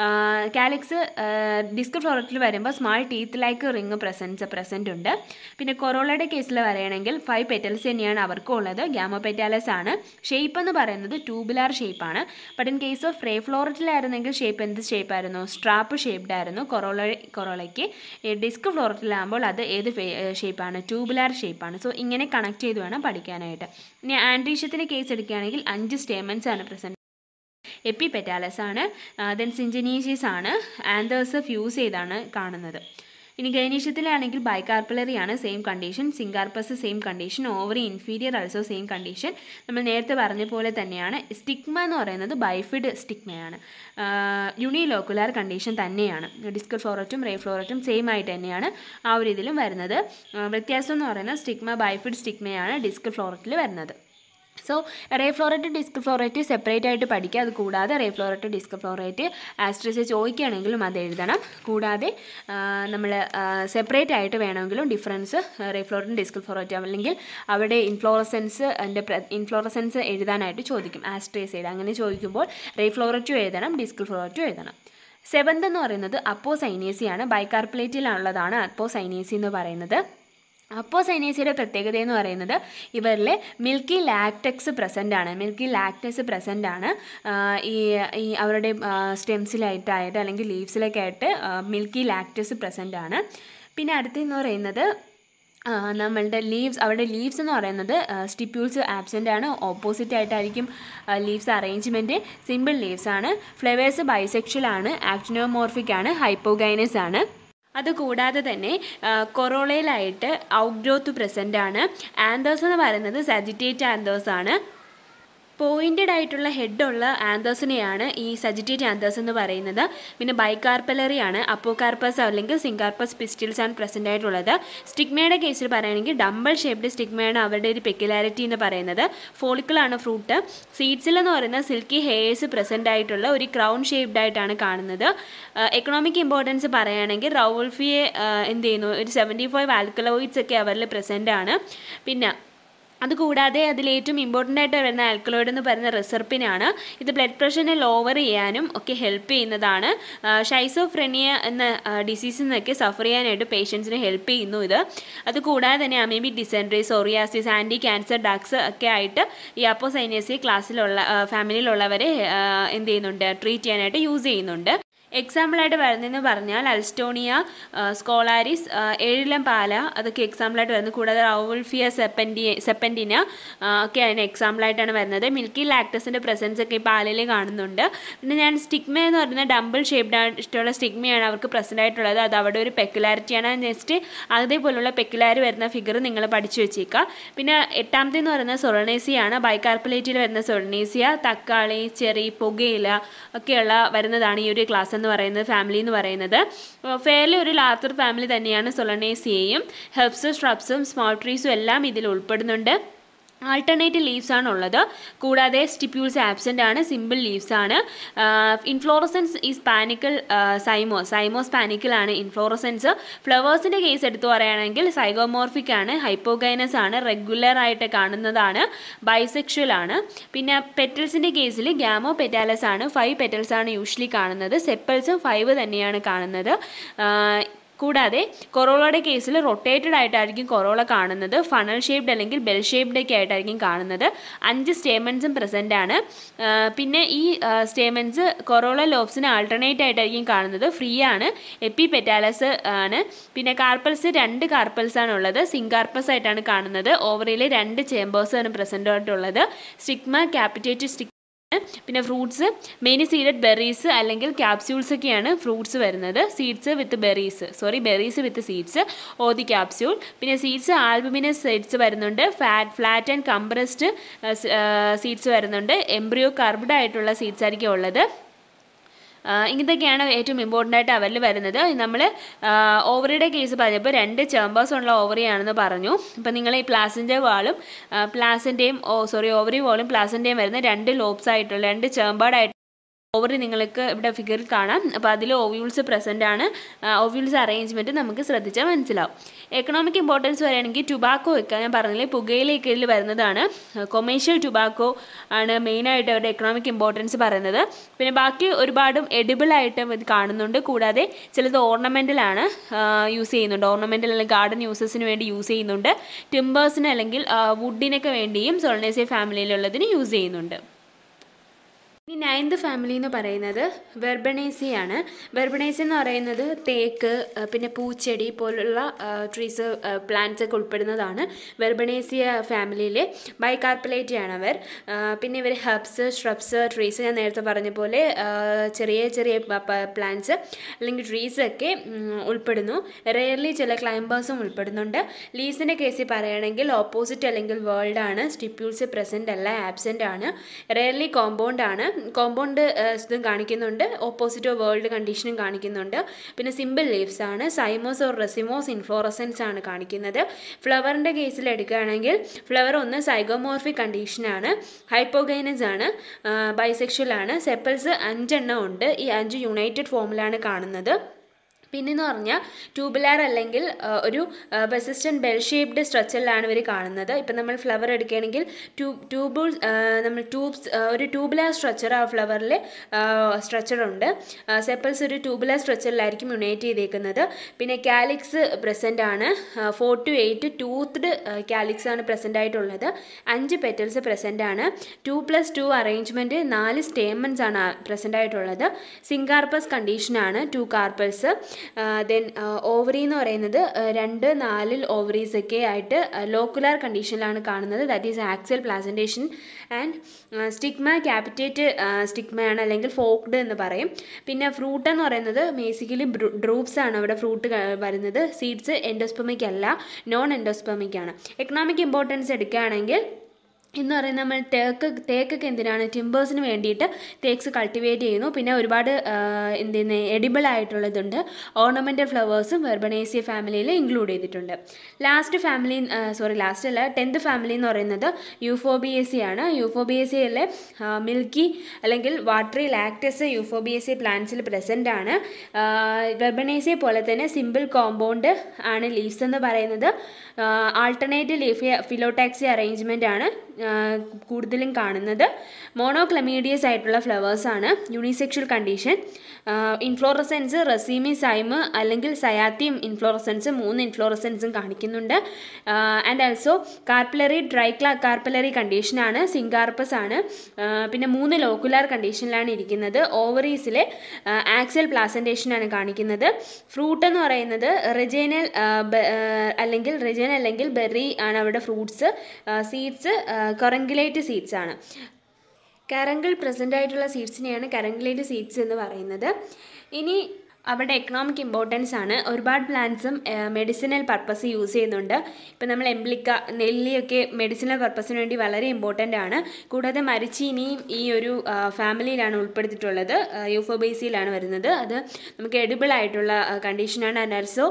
കാലിക്സ് ഡിസ്ക് ഫ്ലോററ്റിൽ വരുമ്പോൾ small teeth like ring presence present ഉണ്ട് പിന്നെ കൊറോളയുടെ കേസിൽ പറയുകയാണെങ്കിൽ ഫൈവ് പെറ്റൽസ് തന്നെയാണ് അവർക്കും ഉള്ളത് ഗ്യാമോപെറ്റാലസ് ആണ് ഷേപ്പ് എന്ന് പറയുന്നത് ട്യൂബുലാർ ഷേപ്പാണ് but in case of ray ഫ്ലോററ്റിലായിരുന്നെങ്കിൽ ഷേപ്പ് എന്ത് ഷേപ്പ് ആയിരുന്നു സ്ട്രാപ്പ് ഷേപ്ഡ് ആയിരുന്നു കൊറോള കൊറോളയ്ക്ക് ഡിസ്ക് ഫ്ലോററ്റിലാകുമ്പോൾ അത് ഏത് ഷേപ്പാണ് ട്യൂബുലാർ ഷേപ്പാണ് സോ ഇങ്ങനെ കണക്ട് ചെയ്ത് വേണം പഠിക്കാനായിട്ട് ഇനി ആൻഡ്രീഷ്യത്തിൻ്റെ കേസ് എടുക്കുകയാണെങ്കിൽ അഞ്ച് സ്റ്റേമെൻസ് ആണ് പ്രസൻറ്റ് എപ്പിപെറ്റാലസ് ആണ് ദെൻ സിഞ്ചനീഷ്യസ് ആണ് ആന്തേഴ്സ് ഫ്യൂസ് ചെയ്താണ് കാണുന്നത് ഇനി ഗൈനീഷ്യത്തിലാണെങ്കിൽ ബൈകാർപ്പലറി ആണ് same condition syncarpous same condition ovary inferior also same condition നമ്മൾ നേരത്തെ പറഞ്ഞ പോലെ തന്നെയാണ് സ്റ്റിഗ്മ എന്ന് പറയുന്നത് ബൈഫിഡ് സ്റ്റിഗ്മയാണ് യുണിലോക്കുലാർ കണ്ടീഷൻ തന്നെയാണ് ഡിസ്കൽ ഫ്ലോററ്റും റേ ഫ്ലോററ്റും സെയിം ആയിട്ട് തന്നെയാണ് ആ ഒരു ഇതിലും വരുന്നത് വ്യത്യാസം എന്ന് പറയുന്നത് സ്റ്റിഗ്മ ബൈഫിഡ് സ്റ്റിഗ്മയാണ് ഡിസ്കൽ ഫ്ലോററ്റിൽ വരുന്നത് so ray floret disc floret separate ആയിട്ട് പഠിക്കുക അത് കൂടാതെ റേ ഫ്ലോറേറ്റ് ഡിസ്ക് ഫ്ലോറേറ്റ് ആസ്ട്രസ് ചോദിക്കുകയാണെങ്കിലും അത് എഴുതണം കൂടാതെ നമ്മൾ സെപ്പറേറ്റ് ആയിട്ട് വേണമെങ്കിലും ഡിഫറൻസ് റേ ഫ്ലോറേറ്റും ഡിസ്ക് ഫ്ലോറേറ്റ് അല്ലെങ്കിൽ അവിടെ ഇൻഫ്ലോറസെൻസ് അതിൻ്റെ ഇൻഫ്ലോറസെൻസ് എഴുതാനായിട്ട് ചോദിക്കും ആസ്ട്രേസ് എഴുതാം അങ്ങനെ ചോദിക്കുമ്പോൾ റേ ഫ്ലോററ്റും എഴുതണം ഡിസ്ക് ഫ്ലോററ്റും എഴുതണം സെവന്ത് എന്ന് പറയുന്നത് അപ്പോസൈനേസിയാണ് ബൈകാർപ്പലേറ്റിലുള്ളതാണ് അപ്പോസൈനേസി എന്ന് പറയുന്നത് അപ്പോസൈനേസിയുടെ പ്രത്യേകത എന്ന് പറയുന്നത് ഇവരിലെ മിൽക്കി ലാക്ടെക്സ് പ്രസൻ്റ് ആണ് മിൽക്കി ലാക്ടെക്സ് പ്രസൻ്റ് ആണ് ഈ ഈ അവരുടെ സ്റ്റെംസിലായിട്ടായിട്ട് അല്ലെങ്കിൽ ലീവ്സിലൊക്കെ ആയിട്ട് മിൽക്കി ലാക്ടെക്സ് പ്രസൻ്റ് ആണ് പിന്നെ അടുത്തെന്ന് പറയുന്നത് നമ്മളുടെ ലീവ്സ് അവിടെ ലീവ്സ് എന്ന് പറയുന്നത് സ്റ്റിപ്യൂൾസ് ആബ്സെൻ്റ് ആണ് ഓപ്പോസിറ്റ് ആയിട്ടായിരിക്കും ലീവ്സ് അറേഞ്ച്മെൻറ്റ് സിമ്പിൾ ലീവ്സ് ആണ് ഫ്ലവേഴ്സ് ബൈസെക്ഷൽ ആണ് ആക്ടിനോമോർഫിക് ആണ് ഹൈപ്പോഗൈനസ് ആണ് അതുകൂടാതെ തന്നെ കൊറോളയിലായിട്ട് ഔട്ട് ഗ്രോത്ത് പ്രസൻ്റ് ആണ് ആന്തേഴ്സ് എന്ന് പറയുന്നത് സജിറ്റേറ്റ് ആന്തേഴ്സ് ആണ് പോയിൻറ്റഡ് ആയിട്ടുള്ള ഹെഡുള്ള ആന്തേഴ്സിനെയാണ് ഈ സജിറ്റേറ്റ് ആന്തേഴ്സ് എന്ന് പറയുന്നത് പിന്നെ ബൈകാർപ്പലറി ആണ് അപ്പോകാർപ്പസ് അല്ലെങ്കിൽ സിങ്കാർപ്പസ് പിസ്റ്റിൽസ് ആണ് പ്രസൻ്റ് ആയിട്ടുള്ളത് സ്റ്റിഗ്മയുടെ കേസിൽ പറയുകയാണെങ്കിൽ ഡംബിൾ ഷേപ്ഡ് സ്റ്റിഗ്മയാണ് അവരുടെ ഒരു പെക്യുലാരിറ്റി എന്ന് പറയുന്നത് ഫോളിക്കിളാണ് ഫ്രൂട്ട് സീഡ്സിൽ എന്ന് പറയുന്നത് സിൽക്കി ഹെയർസ് പ്രസൻ്റ് ആയിട്ടുള്ള ഒരു ക്രൗൺ ഷേപ്ഡ് ആയിട്ടാണ് കാണുന്നത് എക്കണോമിക് ഇമ്പോർട്ടൻസ് പറയുകയാണെങ്കിൽ റൗൾഫിയെ എന്ത് ചെയ്യുന്നു ഒരു സെവൻറ്റി ഫൈവ് ആൽക്കലോയിഡ്സ് ഒക്കെ അവരിൽ പ്രസൻ്റ് ആണ് പിന്നെ അതുകൂടാതെ അതിൽ ഏറ്റവും ഇമ്പോർട്ടൻ്റ് ആയിട്ട് വരുന്ന ആൽക്കലോയിഡ് എന്ന് പറയുന്ന റിസർപ്പിനാണ് ഇത് ബ്ലഡ് പ്രഷറിനെ ലോവർ ചെയ്യാനും ഒക്കെ ഹെൽപ്പ് ചെയ്യുന്നതാണ് ഷൈസോഫ്രെനിയ എന്ന ഡിസീസിൽ നിന്നൊക്കെ സഫർ ചെയ്യാനായിട്ട് പേഷ്യൻസിനെ ഹെൽപ്പ് ചെയ്യുന്നു ഇത് അതുകൂടാതെ തന്നെ amoebic dysentery psoriasis anti cancer ഡാക്സ് ഒക്കെ ആയിട്ട് ഈ അപ്പോസൈനേസി ക്ലാസ്സിലുള്ള ഫാമിലിയിലുള്ളവരെ എന്ത് ചെയ്യുന്നുണ്ട് ട്രീറ്റ് ചെയ്യാനായിട്ട് യൂസ് ചെയ്യുന്നുണ്ട് എക്സാമ്പിളായിട്ട് വരുന്നതെന്ന് പറഞ്ഞാൽ അൽസ്റ്റോണിയ സ്കോളാരിസ് ഏഴിലം പാല അതൊക്കെ എക്സാമ്പിളായിട്ട് വരുന്നത് കൂടാതെ റൗൾഫിയ സെപ്പൻഡി സെപ്പൻഡിന ഒക്കെ അതിന് എക്സാമ്പിളായിട്ടാണ് വരുന്നത് മിൽക്കി ലാക്ടസിൻ്റെ പ്രസൻസ് ഒക്കെ ഈ പാലിൽ കാണുന്നുണ്ട് പിന്നെ ഞാൻ സ്റ്റിഗ്മ എന്ന് പറയുന്ന ഡംബിൾ ഷേപ്ഡ് ഇഷ്ടമുള്ള സ്റ്റിഗ്മയാണ് അവർക്ക് പ്രസൻ്റ് ആയിട്ടുള്ളത് അത് അവിടെ ഒരു പെക്കുലാരിറ്റിയാണ് നെക്സ്റ്റ് അതേപോലുള്ള പെക്കുലാരി വരുന്ന ഫിഗർ നിങ്ങൾ പഠിച്ചു വെച്ചേക്കുക പിന്നെ എട്ടാമത്തെ എന്ന് പറയുന്നത് സൊളനേസിയാണ് ബൈകാർപ്പലേറ്റിൽ വരുന്ന സൊളനേസിയ തക്കാളി ചെറി പുകയില ഒക്കെയുള്ള വരുന്നതാണ് ഈ ഒരു ക്ലാസ് എന്ന് പറയുന്നത് ഫാമിലി എന്ന് പറയുന്നത് ഫെയർലി ഒരു ലാർജർ ഫാമിലി തന്നെയാണ് സൊളനേസിയയും ഹെർബ്സും സ്hrubസും സ്മോൾ ട്രീസും എല്ലാം ഇതിൽ ഉൾപ്പെടുന്നുണ്ട് ആൾട്ടർനേറ്റ് ലീവ്സ് ആണ് ഉള്ളത് കൂടാതെ സ്റ്റിപ്യൂൾസ് ആബ്സെൻ്റ് ആണ് സിമ്പിൾ ലീവ്സ് ആണ് ഇൻഫ്ലോറസൻസ് ഈ സ്പാനിക്കൽ സൈമോ സൈമോ സ്പാനിക്കലാണ് ഇൻഫ്ലോറസൻസ് ഫ്ലവേഴ്സിൻ്റെ കേസ് എടുത്തു പറയുകയാണെങ്കിൽ സൈഗോമോർഫിക് ആണ് ഹൈപ്പോഗൈനസ് ആണ് റെഗുലർ ആയിട്ട് കാണുന്നതാണ് ബൈസെക്ഷൽ ആണ് പിന്നെ പെറ്റൽസിൻ്റെ കേസിൽ ഗ്യാമോ പെറ്റാലസ് ആണ് ഫൈവ് പെറ്റൽസ് ആണ് യൂഷ്വലി കാണുന്നത് സെപ്പൽസും ഫൈവ് തന്നെയാണ് കാണുന്നത് കൂടാതെ കൊറോളയുടെ കേസിൽ റൊട്ടേറ്റഡ് ആയിട്ടായിരിക്കും കൊറോള കാണുന്നത് ഫണൽ ഷേപ്ഡ് അല്ലെങ്കിൽ ബെൽ ഷേപ്ഡ് ഒക്കെ ആയിട്ടായിരിക്കും കാണുന്നത് അഞ്ച് സ്റ്റേമൻസും പ്രസൻ്റ് ആണ് പിന്നെ ഈ സ്റ്റേമൻസ് കൊറോള ലോബ്സിന് ആൾട്ടർനേറ്റ് ആയിട്ടായിരിക്കും കാണുന്നത് ഫ്രീ ആണ് എപ്പി പെറ്റാലസ് ആണ് പിന്നെ കാർപ്പൽസ് രണ്ട് കാർപ്പൽസ് ആണ് ഉള്ളത് സിങ്കാർപ്പസ് ആയിട്ടാണ് കാണുന്നത് ഓവറിൽ രണ്ട് ചേമ്പേഴ്സ് ആണ് പ്രസൻ്റ് ആയിട്ടുള്ളത് സ്റ്റിഗ്മ ക്യാപിറ്റേറ്റ് സ്റ്റിക് പിന്നെ ഫ്രൂട്ട്സ് മെയിൻ സീഡഡ് ബെറീസ് അല്ലെങ്കിൽ ക്യാപ്സ്യൂൾസ് ഒക്കെയാണ് ഫ്രൂട്ട്സ് വരുന്നത് seeds with berries sorry berries with seeds ഓതി ക്യാപ്സ്യൂൾ പിന്നെ സീഡ്സ് ആൽബുമിനസ് സീഡ്സ് വരുന്നുണ്ട് fat flat and compressed seeds വരുന്നുണ്ട് എംബ്രിയോ കർബ്ഡ് ആയിട്ടുള്ള സീഡ്സ് ആയിരിക്കും ഉള്ളത് ഇതൊക്കെയാണ് ഏറ്റവും ഇമ്പോർട്ടൻ്റ് ആയിട്ട് അവരിൽ വരുന്നത് നമ്മൾ ഓവറിയുടെ കേസ് പറഞ്ഞപ്പോൾ രണ്ട് ചേമ്പേഴ്സ് ഉള്ള ഓവറിയാണെന്ന് പറഞ്ഞു ഇപ്പം നിങ്ങൾ ഈ പ്ലാസിൻ്റെ വാളും പ്ലാസിൻ്റെയും ഓ സോറി ഓവറി വാളും പ്ലാസിൻ്റെയും വരുന്ന രണ്ട് ലോബ്സ് ആയിട്ടുള്ള രണ്ട് ചേമ്പേർഡ് ആയിട്ട് ഓവറി നിങ്ങൾക്ക് ഇവിടെ ഫിഗറിൽ കാണാം അപ്പോൾ അതിൽ ഓവ്യൂൾസ് പ്രസൻ്റ് ആണ് ഓവ്യൂൾസ് അറേഞ്ച്മെൻറ്റ് നമുക്ക് ശ്രദ്ധിച്ചാൽ മനസ്സിലാവും എക്കണോമിക് ഇമ്പോർട്ടൻസ് പറയുകയാണെങ്കിൽ ടുബാക്കോ ഒക്കെ ഞാൻ പറഞ്ഞില്ലേ പുകയിലേക്ക് ഇതിൽ വരുന്നതാണ് കൊമേഴ്ഷ്യൽ ടുബാക്കോ ആണ് മെയിനായിട്ട് അവരുടെ എക്കണോമിക് ഇമ്പോർട്ടൻസ് പറയുന്നത് പിന്നെ ബാക്കി ഒരുപാടും എഡിബിൾ ആയിട്ട് ഇത് കാണുന്നുണ്ട് കൂടാതെ ചിലത് ഓർണമെൻ്റലാണ് യൂസ് ചെയ്യുന്നുണ്ട് ഓർണമെൻ്റൽ അല്ലെങ്കിൽ ഗാർഡൻ യൂസസിന് വേണ്ടി യൂസ് ചെയ്യുന്നുണ്ട് ടിമ്പേഴ്സിന് അല്ലെങ്കിൽ വുഡിനൊക്കെ വേണ്ടിയും സോൾനേസിയ ഫാമിലിയിലുള്ളതിന് യൂസ് ചെയ്യുന്നുണ്ട് ഇനി നയൻത് ഫാമിലി എന്ന് പറയുന്നത് വെർബണേസിയാണ് വെർബണേസി എന്ന് പറയുന്നത് തേക്ക് ആ, പിന്നെ പൂച്ചെടി പോലുള്ള ട്രീസ് പ്ലാന്റ്സ് ഒക്കെ ഉൾപ്പെടുന്നതാണ് വെർബണേസിയ ഫാമിലിയിലെ ബൈകാർപ്പലേറ്റി ആണ് അവർ ആ, പിന്നെ ഇവർ ഹബ്സ് ഷ്രബ്സ് ട്രീസ് ഞാൻ നേരത്തെ പറഞ്ഞ പോലെ ആ, ചെറിയ ചെറിയ പ്ലാന്റ്സ് അല്ലെങ്കിൽ ട്രീസ് ഒക്കെ ഉം, ഉൾപ്പെടുന്നു റെയർലി ചില ക്ലൈംബേഴ്സും ഉൾപ്പെടുന്നുണ്ട് ലീസിൻ്റെ കേസിൽ പറയുകയാണെങ്കിൽ ഓപ്പോസിറ്റ് അല്ലെങ്കിൽ വേൾഡ് ആണ് സ്റ്റിപ്യൂൾസ് പ്രസൻ്റ് അല്ല ആബ്സെൻ്റ് ആണ് റെയർലി കോമ്പൗണ്ട് ആണ് കോമ്പൗണ്ട് ഇതും കാണിക്കുന്നുണ്ട് ഓപ്പോസിറ്റ് വേൾഡ് കണ്ടീഷനും കാണിക്കുന്നുണ്ട് പിന്നെ സിമ്പിൾ ലീവ്സ് ആണ് സൈമോസ് ഓർ റെസിമോസ് ഇൻഫ്ലോറസൻസ് ആണ് കാണിക്കുന്നത് ഫ്ലവറിൻ്റെ കേസിൽ എടുക്കുകയാണെങ്കിൽ ഫ്ലവർ ഒന്ന് സൈഗോമോർഫിക് കണ്ടീഷനാണ് ഹൈപ്പോഗൈനസ് ആണ് ബൈസെക്ഷൽ ആണ് സെപ്പൽസ് അഞ്ചെണ്ണം ഉണ്ട് ഈ അഞ്ച് യുണൈറ്റഡ് ഫോമിലാണ് കാണുന്നത് പിന്നെന്ന് പറഞ്ഞാൽ ട്യൂബുലാർ അല്ലെങ്കിൽ ആ, ഒരു പെസിസ്റ്റൻറ്റ് ബെൽ ഷേപ്ഡ് സ്ട്രക്ചറിലാണ് ഇവർ കാണുന്നത് ഇപ്പം നമ്മൾ ഫ്ലവർ എടുക്കുകയാണെങ്കിൽ ട്യൂബ് ട്യൂബിൾ നമ്മൾ ട്യൂബ്സ് ഒരു ട്യൂബുലാർ സ്ട്രക്ചർ ആ ഫ്ലവറിൽ സ്ട്രക്ചർ ഉണ്ട് സെപ്പൽസ് ഒരു ട്യൂബുലാർ സ്ട്രക്ചറിലായിരിക്കും യുണൈറ്റ് ചെയ്തേക്കുന്നത് പിന്നെ കാലിക്സ് പ്രസൻ്റ് ആണ് four to eight toothed calyx ആണ് പ്രസൻ്റ് ആയിട്ടുള്ളത് അഞ്ച് പെറ്റൽസ് പ്രസൻ്റ് ആണ് ടു പ്ലസ് ടു അറേഞ്ച്മെൻറ്റ് നാല് സ്റ്റേമൻസ് ആണ് പ്രസൻ്റ് ആയിട്ടുള്ളത് സിങ്കാർപ്പസ് കണ്ടീഷനാണ് ടു കാർപ്പൽസ് ദെൻ ഓവറി എന്ന് പറയുന്നത് ആ, രണ്ട് നാലിൽ ഓവറീസ് ഒക്കെ ആയിട്ട് ലോക്കുലാർ കണ്ടീഷനിലാണ് കാണുന്നത് that is axial placentation and stigma capitate സ്റ്റിഗ്മയാണ് അല്ലെങ്കിൽ ഫോക്ഡ് എന്ന് പറയും പിന്നെ ഫ്രൂട്ട് എന്ന് പറയുന്നത് ബേസിക്കലി ഡ്രൂപ്സ് ആണ് അവിടെ ഫ്രൂട്ട് വരുന്നത് സീഡ്സ് എൻഡോസ്പെമിക് അല്ല നോൺ എൻഡോസ്പെമിക് ആണ് എക്കണോമിക് ഇമ്പോർട്ടൻസ് എടുക്കുകയാണെങ്കിൽ എന്ന് പറയുന്നത് നമ്മൾ തേക്ക് തേക്കൊക്കെ എന്തിനാണ് ടിമ്പേഴ്സിന് വേണ്ടിയിട്ട് തേക്സ് കൾട്ടിവേറ്റ് ചെയ്യുന്നു പിന്നെ ഒരുപാട് എന്തെന്ന് എഡിബിൾ ആയിട്ടുള്ളതുണ്ട് ഓർണമെൻ്റൽ ഫ്ലവേഴ്സും വെർബണേസിയ ഫാമിലിയിൽ ഇൻക്ലൂഡ് ചെയ്തിട്ടുണ്ട് ലാസ്റ്റ് ഫാമിലി സോറി ലാസ്റ്റ് അല്ല ടെൻത്ത് ഫാമിലി എന്ന് പറയുന്നത് യൂഫോബിയസി ആണ് യൂഫോബിയസിയിലെ മിൽക്കി അല്ലെങ്കിൽ വാട്ടറി ലാക്ടസ് യൂഫോബിയസി പ്ലാന്റ്സിൽ പ്രസൻ്റ് ആണ് വെർബണേസിയെ പോലെ തന്നെ സിമ്പിൾ കോമ്പൗണ്ട് ആണ് ലീവ്സ് എന്ന് പറയുന്നത് ആൾട്ടർനേറ്റ് ലീഫ് ഫിലോടാക്സി അറേഞ്ച്മെൻ്റ് ആണ് ആ, കൂടുതലും കാണുന്നത് മോണോക്ലമീഡിയസ് ആയിട്ടുള്ള ഫ്ലവേഴ്സ് ആണ് unisexual condition inflorescence raceme cyme അല്ലെങ്കിൽ സയാത്തിയും ഇൻഫ്ലോറസെൻസ് മൂന്ന് ഇൻഫ്ലോറസെൻസും കാണിക്കുന്നുണ്ട് ആൻഡ് ആൾസോ കാർപ്പിലറി ഡ്രൈക്ലാ കാർപ്പിലറി കണ്ടീഷനാണ് സിങ്കാർപ്പസ് ആണ് ആ, പിന്നെ മൂന്ന് ലോക്കുലാർ കണ്ടീഷനിലാണ് ഇരിക്കുന്നത് ഓവറീസിലെ ആക്സൽ പ്ലാസൻറ്റേഷനാണ് കാണിക്കുന്നത് ഫ്രൂട്ട് എന്ന് പറയുന്നത് റെജൈനൽ അല്ലെങ്കിൽ റെജൈൻ അല്ലെങ്കിൽ ബെറി ആണ് അവിടെ ഫ്രൂട്ട്സ് സീഡ്സ് കൊറങ്കുലേറ്റ് സീഡ്സ് ആണ് കരങ്കിൾ പ്രസൻ്റ് ആയിട്ടുള്ള സീഡ്സിനെയാണ് കരങ്കുലേറ്റ് സീഡ്സ് എന്ന് പറയുന്നത് ഇനി അവിടെ എക്കണോമിക് ഇമ്പോർട്ടൻസ് ആണ് ഒരുപാട് പ്ലാന്റ്സും മെഡിസിനൽ പർപ്പസ് യൂസ് ചെയ്യുന്നുണ്ട് ഇപ്പം നമ്മൾ എംബ്ലിക്ക നെല്ലിയൊക്കെ മെഡിസിനൽ പർപ്പസിന് വേണ്ടി വളരെ ഇമ്പോർട്ടൻ്റ് ആണ് കൂടാതെ മരിച്ചീനിയും ഈ ഒരു ഫാമിലിയിലാണ് ഉൾപ്പെടുത്തിയിട്ടുള്ളത് യൂഫോബേസിയിലാണ് വരുന്നത് അത് നമുക്ക് എഡിബിൾ ആയിട്ടുള്ള കണ്ടീഷനാണ് ആൻഡ് ആൽസോ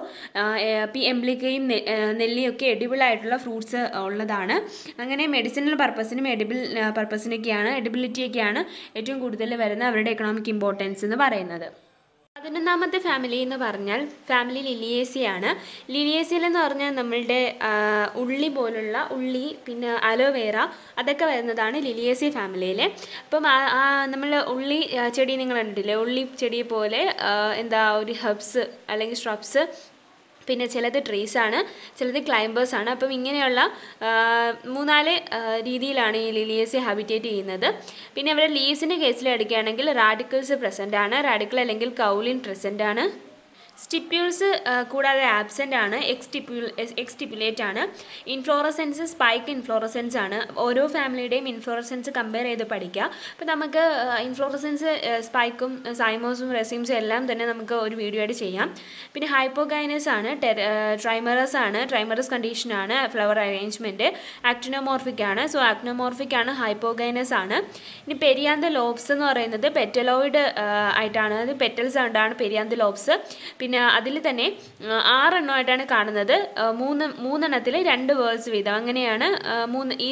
പി എംബ്ലിക്കയും നെ- ആ, നെല്ലിയൊക്കെ എഡിബിൾ ആയിട്ടുള്ള ഫ്രൂട്ട്സ് ഉള്ളതാണ് അങ്ങനെ മെഡിസിനൽ പർപ്പസിനും എഡിബിൾ പർപ്പസിനൊക്കെയാണ് എഡിബിലിറ്റിയൊക്കെയാണ് ഏറ്റവും കൂടുതൽ വരുന്ന അവരുടെ എക്കണോമിക് ഇമ്പോർട്ടൻസ് എന്ന് പറയുന്നത് പതിനൊന്നാമത്തെ ഫാമിലി എന്ന് പറഞ്ഞാൽ ഫാമിലി ലിലിയേസിയാണ് ലിലിയേസിയിൽ എന്ന് പറഞ്ഞാൽ നമ്മളുടെ ആ, ഉള്ളി പോലുള്ള ഉള്ളി പിന്നെ അലോവേറ അതൊക്കെ വരുന്നതാണ് ലിലിയേസി ഫാമിലിയിൽ അപ്പം നമ്മൾ ഉള്ളി ആ, ചെടി നിങ്ങൾ കണ്ടിട്ടില്ലേ ഉള്ളി ചെടി പോലെ ആ, എന്താ ഒരു ഹെർബ്സ് അല്ലെങ്കിൽ shrubs പിന്നെ ചിലത് ട്രീസ് ആണ് ചിലത് ക്ലൈംബേഴ്സ് ആണ് അപ്പം ഇങ്ങനെയുള്ള ആ, മൂന്നാല് ആ, രീതിയിലാണ് ഈ ലിലിയസി ഹാബിറ്റേറ്റ് ചെയ്യുന്നത് പിന്നെ ഇവിടെ ലീവ്സിൻ്റെ കേസിൽ എടുക്കുകയാണെങ്കിൽ റാഡിക്കിൾസ് പ്രസൻ്റ് ആണ് റാഡിക്കിൾ അല്ലെങ്കിൽ കൗലിൻ പ്രസൻ്റ് ആണ് സ്റ്റിപ്യൂൾസ് കൂടാതെ ആബ്സെൻ്റ് ആണ് എക്സ്റ്റിപ്യൂൾ എക്സ്റ്റിപ്പുലേറ്റ് ആണ് ഇൻഫ്ലോറസെൻസ് സ്പൈക്ക് ഇൻഫ്ലോറസെൻസ് ആണ് ഓരോ ഫാമിലിയുടെയും ഇൻഫ്ലോറസെൻസ് കമ്പയർ ചെയ്ത് പഠിക്കുക അപ്പോൾ നമുക്ക് ഇൻഫ്ലോറസെൻസ് സ്പൈക്കും സൈമോസും റെസിംസും എല്ലാം തന്നെ നമുക്ക് ഒരു വീഡിയോ ആയിട്ട് ചെയ്യാം പിന്നെ ഹൈപ്പോഗൈനസ് ആണ് ട്രൈമറസ് ആണ് ട്രൈമറസ് കണ്ടീഷൻ ആണ് ഫ്ലവർ അറേഞ്ച്മെൻറ്റ് ആക്ടിനോമോർഫിക് ആണ് സോ ആക്ടിനോമോർഫിക് ആണ് ഹൈപ്പോഗൈനസ് ആണ് ഇനി പെരിയാന്ത ലോബ്സ് എന്ന് പറയുന്നത് പെറ്റലോയിഡ് ആയിട്ടാണ് അത് പെറ്റൽസ് കൊണ്ടാണ് പെരിയാന്ത ലോബ്സ് പിന്നെ അതിൽ തന്നെ ആ, ആറെണ്ണമായിട്ടാണ് കാണുന്നത് ആ, മൂന്ന് മൂന്നെണ്ണത്തിൽ രണ്ട് വേർഡ്സ് വീതം അങ്ങനെയാണ് ആ, മൂന്ന് ഈച്ച്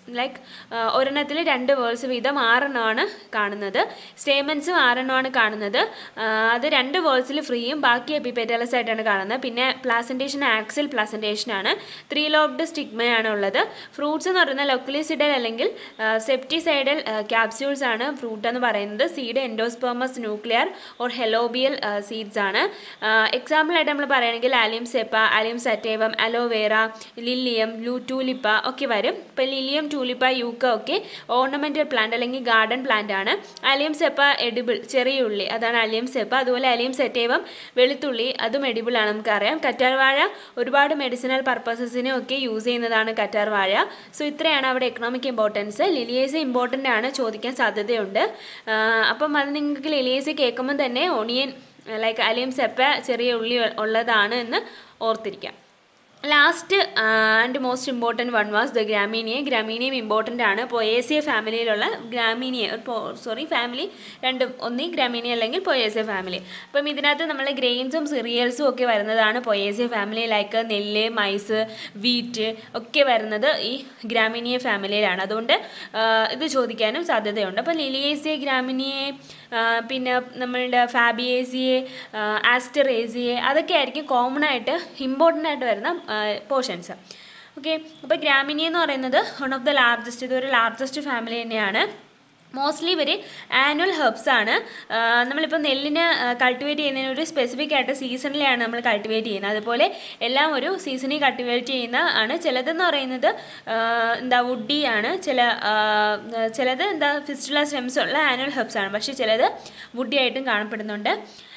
ലൈക്ക് ഒരെണ്ണത്തിൽ രണ്ട് വേൾസ് വീതം ആറെണ്ണമാണ് കാണുന്നത് സ്റ്റേമെൻസും ആറെണ്ണമാണ് കാണുന്നത് ആ, അത് രണ്ട് വേൾസിൽ ഫ്രീയും ബാക്കി എപ്പിപെറ്റലസ് ആയിട്ടാണ് കാണുന്നത് പിന്നെ പ്ലാസൻറ്റേഷൻ ആക്സിൽ പ്ലാസൻറ്റേഷൻ ആണ് ത്രീ ലോബ്ഡ് സ്റ്റിഗ്മയാണ് ഉള്ളത് ഫ്രൂട്ട്സ് എന്ന് പറയുന്നത് ലൊക്കലിസിഡൽ അല്ലെങ്കിൽ സെപ്റ്റിസൈഡൽ ക്യാപ്സ്യൂൾസ് ആണ് ഫ്രൂട്ട് എന്ന് പറയുന്നത് seed endospermous nuclear or helobial seeds ആണ് എക്സാമ്പിൾ ആയിട്ട് നമ്മൾ പറയുകയാണെങ്കിൽ ആലിയം സെപ്പ ആലിയം സറ്റേവം അലോവേറ ലില്ലിയം ലൂ ടൂലിപ്പ ഒക്കെ വരും ഇപ്പോൾ ലില്ലിയം ടൂലിപ്പ യൂക്ക ഒക്കെ ഓർണമെന്റൽ പ്ലാന്റ് അല്ലെങ്കിൽ ഗാർഡൻ പ്ലാന്റ് ആണ് അലിയം സെപ്പ എഡിബിൾ ചെറിയ ഉള്ളി അതാണ് അലിയം സെപ്പ അതുപോലെ അലിയം സെറ്റേവം വെളുത്തുള്ളി അതും എഡിബിൾ ആണ് നമുക്കറിയാം കറ്റാർ വാഴ ഒരുപാട് മെഡിസിനൽ പർപ്പസസിനും ഒക്കെ യൂസ് ചെയ്യുന്നതാണ് കറ്റാർ വാഴ സോ ഇത്രയാണ് അവിടെ എക്കണോമിക് ഇമ്പോർട്ടൻസ് ലിലിയേസ് ഇമ്പോർട്ടൻ്റ് ആണ് ചോദിക്കാൻ സാധ്യതയുണ്ട് ആ, അപ്പം അത് നിങ്ങൾക്ക് ലിലിയേസ് കേൾക്കുമ്പോൾ തന്നെ ഓണിയൻ ലൈക്ക് അലിയം സെപ്പ ചെറിയ ഉള്ളി ഉള്ളതാണ് എന്ന് ഓർത്തിരിക്കാം last and most important one was the Gramineae ഗ്രാമീനിയം ഇമ്പോർട്ടൻ്റ് ആണ് പൊയേസിയ ഫാമിലിയിലുള്ള ഗ്രാമീനിയ സോറി ഫാമിലി രണ്ടും ഒന്നീ ഗ്രാമീനിയ അല്ലെങ്കിൽ പൊയേസിയ ഫാമിലി അപ്പം ഇതിനകത്ത് നമ്മൾ ഗ്രെയിൻസും സിറിയൽസും ഒക്കെ വരുന്നതാണ് പൊയേസിയ ഫാമിലി ലൈക്ക് നെല്ല് മൈസ് വീറ്റ് ഒക്കെ വരുന്നത് ഈ ഗ്രാമീനിയ ഫാമിലിയിലാണ് അതുകൊണ്ട് ആ, ഇത് ചോദിക്കാനും സാധ്യതയുണ്ട് അപ്പോൾ ലിലിയേസിയ ഗ്രാമിനിയെ ആ, പിന്നെ നമ്മളുടെ ഫാബിയേസിയെ ആസ്റ്ററേസിയെ അതൊക്കെ ആയിരിക്കും കോമൺ ആയിട്ട് ഇമ്പോർട്ടൻ്റ് ആയിട്ട് വരുന്ന പോർഷൻസ് ഓക്കെ അപ്പോൾ ഗ്രാമിനി എന്ന് പറയുന്നത് വൺ ഓഫ് ദ ലാർജസ്റ്റ് ഇതൊരു ലാർജസ്റ്റ് ഫാമിലി തന്നെയാണ് മോസ്റ്റ്ലി ഇവർ ആനുവൽ ഹെർബ്സ് ആണ് ആ, നമ്മളിപ്പോൾ നെല്ലിന് കൾട്ടിവേറ്റ് ചെയ്യുന്നതിന് ഒരു സ്പെസിഫിക് ആയിട്ട് സീസണിലാണ് നമ്മൾ കൾട്ടിവേറ്റ് ചെയ്യുന്നത് അതുപോലെ എല്ലാം ഒരു സീസണിൽ കൾട്ടിവേറ്റ് ചെയ്യുന്ന ആണ് ചിലതെന്ന് പറയുന്നത് ആ, എന്താ വുഡി ആണ് ചില ആ, ചിലത് എന്താ ഫിസ്റ്റുല സ്റ്റെംസ് ഉള്ള ആനുവൽ ഹെർബ്സ് ആണ് പക്ഷേ ചിലത് വുഡി ആയിട്ടും കാണപ്പെടുന്നുണ്ട്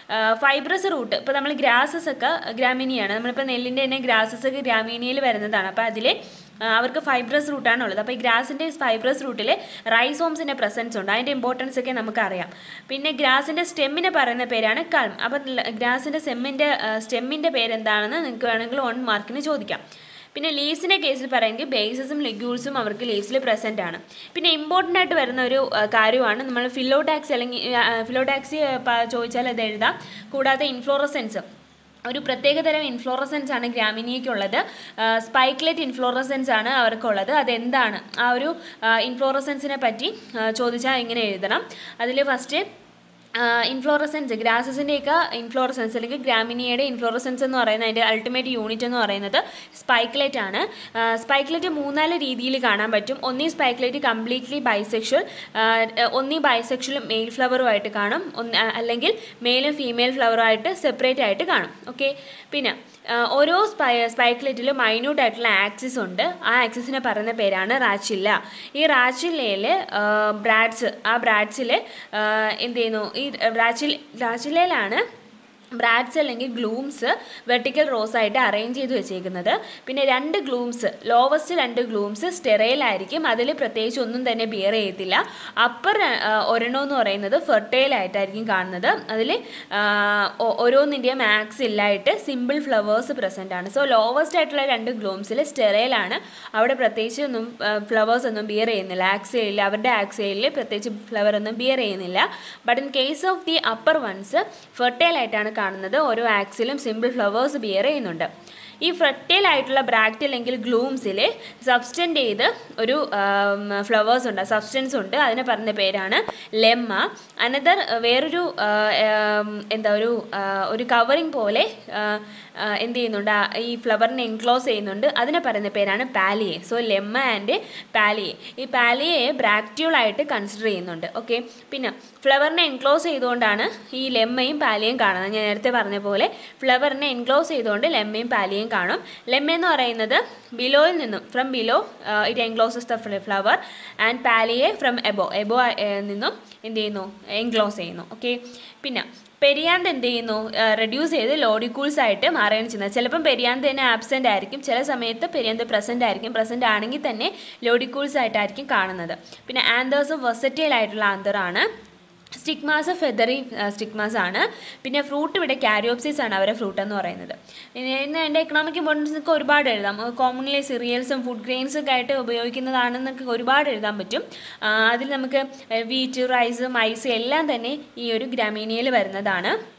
ഫൈബ്രസ് റൂട്ട് ഇപ്പോൾ നമ്മൾ ഗ്രാസസ് ഒക്കെ ഗ്രാമീണിയാണ് നമ്മളിപ്പോൾ നെല്ലിൻ്റെ തന്നെ ഗ്രാസസ് ഒക്കെ ഗ്രാമീണിയിൽ വരുന്നതാണ് അപ്പോൾ അതിൽ അവർക്ക് ഫൈബ്രസ് റൂട്ടാണ് ഉള്ളത് അപ്പോൾ ഈ ഗ്രാസിൻ്റെ ഫൈബ്രസ് റൂട്ടിൽ റൈസോംസിൻ്റെ പ്രസൻസ് ഉണ്ട് അതിൻ്റെ ഇമ്പോർട്ടൻസ് ഒക്കെ നമുക്കറിയാം പിന്നെ ഗ്രാസിൻ്റെ സ്റ്റെമ്മിനെ പറയുന്ന പേരാണ് കൾം അപ്പോൾ ഗ്രാസിൻ്റെ സ്റ്റെമ്മിൻ്റെ സ്റ്റെമ്മിൻ്റെ പേരെന്താണെന്ന് നിങ്ങൾക്ക് വേണമെങ്കിൽ വൺ മാർക്കിന് ചോദിക്കാം പിന്നെ ലീവ്സിൻ്റെ കേസിൽ പറയുമെങ്കിൽ ബേസസും ലിഗ്യൂൾസും അവർക്ക് ലീവ്സിൽ പ്രസൻ്റ് ആണ് പിന്നെ ഇമ്പോർട്ടൻ്റ് ആയിട്ട് വരുന്ന ഒരു ആ, കാര്യമാണ് നമ്മൾ ഫിലോടാക്സി അല്ലെങ്കിൽ ഫിലോടാക്സി ചോദിച്ചാൽ അത് എഴുതാം കൂടാതെ ഇൻഫ്ലോറസെൻസ് ഒരു പ്രത്യേക തരം ഇൻഫ്ലോറസെൻസ് ആണ് ഗ്രാമിനിയയ്ക്കുള്ളത് സ്പൈക്ലെറ്റ് ഇൻഫ്ലോറസെൻസ് ആണ് അവർക്കുള്ളത് അതെന്താണ് ആ ഒരു ഇൻഫ്ലോറസെൻസിനെ പറ്റി ആ, ചോദിച്ചാൽ ഇങ്ങനെ എഴുതണം അതിൽ ഫസ്റ്റ് ഇൻഫ്ലോറസെൻസ് ഗ്രാസസിൻ്റെയൊക്കെ ഇൻഫ്ലോറസെൻസ് അല്ലെങ്കിൽ ഗ്രാമിനിയയുടെ ഇൻഫ്ലോറസെൻസ് എന്ന് പറയുന്നത് അതിൻ്റെ അൾട്ടിമേറ്റ് യൂണിറ്റ് എന്ന് പറയുന്നത് സ്പൈക്ലെറ്റ് ആണ് സ്പൈക്ലെറ്റ് മൂന്നാല് രീതിയിൽ കാണാൻ പറ്റും ഒന്നീ സ്പൈക്ലെറ്റ് കംപ്ലീറ്റ്ലി ബൈസെക്ഷൽ ഒന്നീ ബൈസെക്ഷലും മെയിൽ ഫ്ലവറുമായിട്ട് കാണും ഒന്ന് അല്ലെങ്കിൽ മെയിലും ഫീമെയിൽ ഫ്ലവറുമായിട്ട് സെപ്പറേറ്റ് ആയിട്ട് കാണും ഓക്കെ പിന്നെ ആ, ഓരോ സ്പൈ സ്പൈക്ലെറ്റിലും മൈന്യൂട്ട് ആയിട്ടുള്ള ആക്സിസ് ഉണ്ട് ആ ആക്സിസിനെ പറയുന്ന പേരാണ് റാച്ചില്ല ഈ റാച്ചില്ലയിൽ ബ്രാഡ്സ് ആ ബ്രാഡ്സിൽ എന്ത് ചെയ്യുന്നു ഈ റാച്ചിൽ റാച്ചില്ലയിലാണ് ബ്രാഡ്സ് അല്ലെങ്കിൽ ഗ്ലൂംസ് വെർട്ടിക്കൽ റോസ് ആയിട്ട് അറേഞ്ച് ചെയ്ത് വെച്ചേക്കുന്നത് പിന്നെ രണ്ട് ഗ്ലൂംസ് ലോവസ്റ്റ് രണ്ട് ഗ്ലൂംസ് സ്റ്റെറൈൽ ആയിരിക്കും അതിൽ പ്രത്യേകിച്ച് ഒന്നും തന്നെ ബിയർ ചെയ്യത്തില്ല അപ്പർ ഒരെണ്ണം എന്ന് പറയുന്നത് ഫെർട്ടൈൽ ആയിട്ടായിരിക്കും കാണുന്നത് അതിൽ ഓരോന്നിൻ്റെയും മാക്സ് ഇല്ലായിട്ട് സിമ്പിൾ ഫ്ലവേഴ്സ് പ്രസൻ്റ് ആണ് സോ ലോവസ്റ്റ് ആയിട്ടുള്ള രണ്ട് ഗ്ലൂംസിൽ സ്റ്റെറൈൽ ആണ് അവിടെ പ്രത്യേകിച്ച് ഒന്നും ഫ്ലവേഴ്സ് ഒന്നും ബിയർ ചെയ്യുന്നില്ല ആക്സൈലിൽ അവരുടെ ആക്സൈലിൽ പ്രത്യേകിച്ച് ഫ്ലവർ ഒന്നും ബിയർ ചെയ്യുന്നില്ല but in case of the upper ones fertile ആയിട്ടാണ് കാണുന്നത് ഓരോ ആക്സിലും സിമ്പിൾ ഫ്ലവേഴ്സ് ബിയർ ചെയ്യുന്നുണ്ട് ഈ ഫെർട്ടൈൽ ആയിട്ടുള്ള ബ്രാക്റ്റ് അല്ലെങ്കിൽ ഗ്ലൂംസിൽ സബ്സ്റ്റൻ്റ് ചെയ്ത് ഒരു ഫ്ലവേഴ്സ് ഉണ്ട് സബ്സ്റ്റൻസ് ഉണ്ട് അതിനെ പറഞ്ഞ പേരാണ് ലെമ്മ അനദർ വേറൊരു ആ, ഉം, എന്താ ഒരു ആ, ഒരു കവറിങ് പോലെ ആ, ആ, എന്ത് ചെയ്യുന്നുണ്ട് ആ, ഈ ഫ്ലവറിനെ എൻക്ലോസ് ചെയ്യുന്നുണ്ട് അതിനെ പറയുന്ന പേരാണ് palea so lemma and palea ഈ പാലിയെ ബ്രാക്ട്യൂൾ ആയിട്ട് കൺസിഡർ ചെയ്യുന്നുണ്ട് ഓക്കെ പിന്നെ ഫ്ലവറിനെ എൻക്ലോസ് ചെയ്തുകൊണ്ടാണ് ഈ ലെമ്മയും പാലിയും കാണുന്നത് ഞാൻ നേരത്തെ പറഞ്ഞ പോലെ ഫ്ലവറിനെ എൻക്ലോസ് ചെയ്തുകൊണ്ട് ലെമ്മയും പാലിയും കാണും ലെമ്മ എന്ന് പറയുന്നത് ബിലോയിൽ നിന്നും from below it encloses the flower and palea from above above നിന്നും എന്ത് ചെയ്യുന്നു എൻക്ലോസ് ചെയ്യുന്നു ഓക്കെ പിന്നെ പെരിയാന്ത് എന്ത് ചെയ്യുന്നു റെഡ്യൂസ് ചെയ്ത് ലോഡിക്കൂൾസ് ആയിട്ട് മാറുകയാണ് ചെയ്യുന്നത് ചിലപ്പം പെരിയാന്ത് തന്നെ ആബ്സെൻ്റ് ആയിരിക്കും ചില സമയത്ത് പെരിയാന്ത് പ്രസൻ്റ് ആയിരിക്കും പ്രസൻ്റ് ആണെങ്കിൽ തന്നെ ലോഡിക്കൂൾസ് ആയിട്ടായിരിക്കും കാണുന്നത് പിന്നെ ആന്തേഴ്സ് വെസറ്റൈൽ ആയിട്ടുള്ള ആന്തറാണ് സ്റ്റിഗ്മാസ് ഫെദറി സ്റ്റിഗ്മാസ് ആണ് പിന്നെ ഫ്രൂട്ട് ഇവിടെ കാരിയോപ്സിസ് ആണ് അവരെ ഫ്രൂട്ട് എന്ന് പറയുന്നത് പിന്നെ എൻ്റെ എക്കണോമിക് ഇമ്പോർട്ടൻസ് ഒക്കെ ഒരുപാട് എഴുതാം കോമൺലി സിറിയൽസും ഫുഡ് ഗ്രെയിൻസും ഒക്കെ ആയിട്ട് ഉപയോഗിക്കുന്നതാണെന്നൊക്കെ ഒരുപാട് എഴുതാൻ പറ്റും ആ, അതിൽ നമുക്ക് വീറ്റ് റൈസ് മൈസ് എല്ലാം തന്നെ ഈ ഒരു ഗ്രാമീണിയയിൽ വരുന്നതാണ്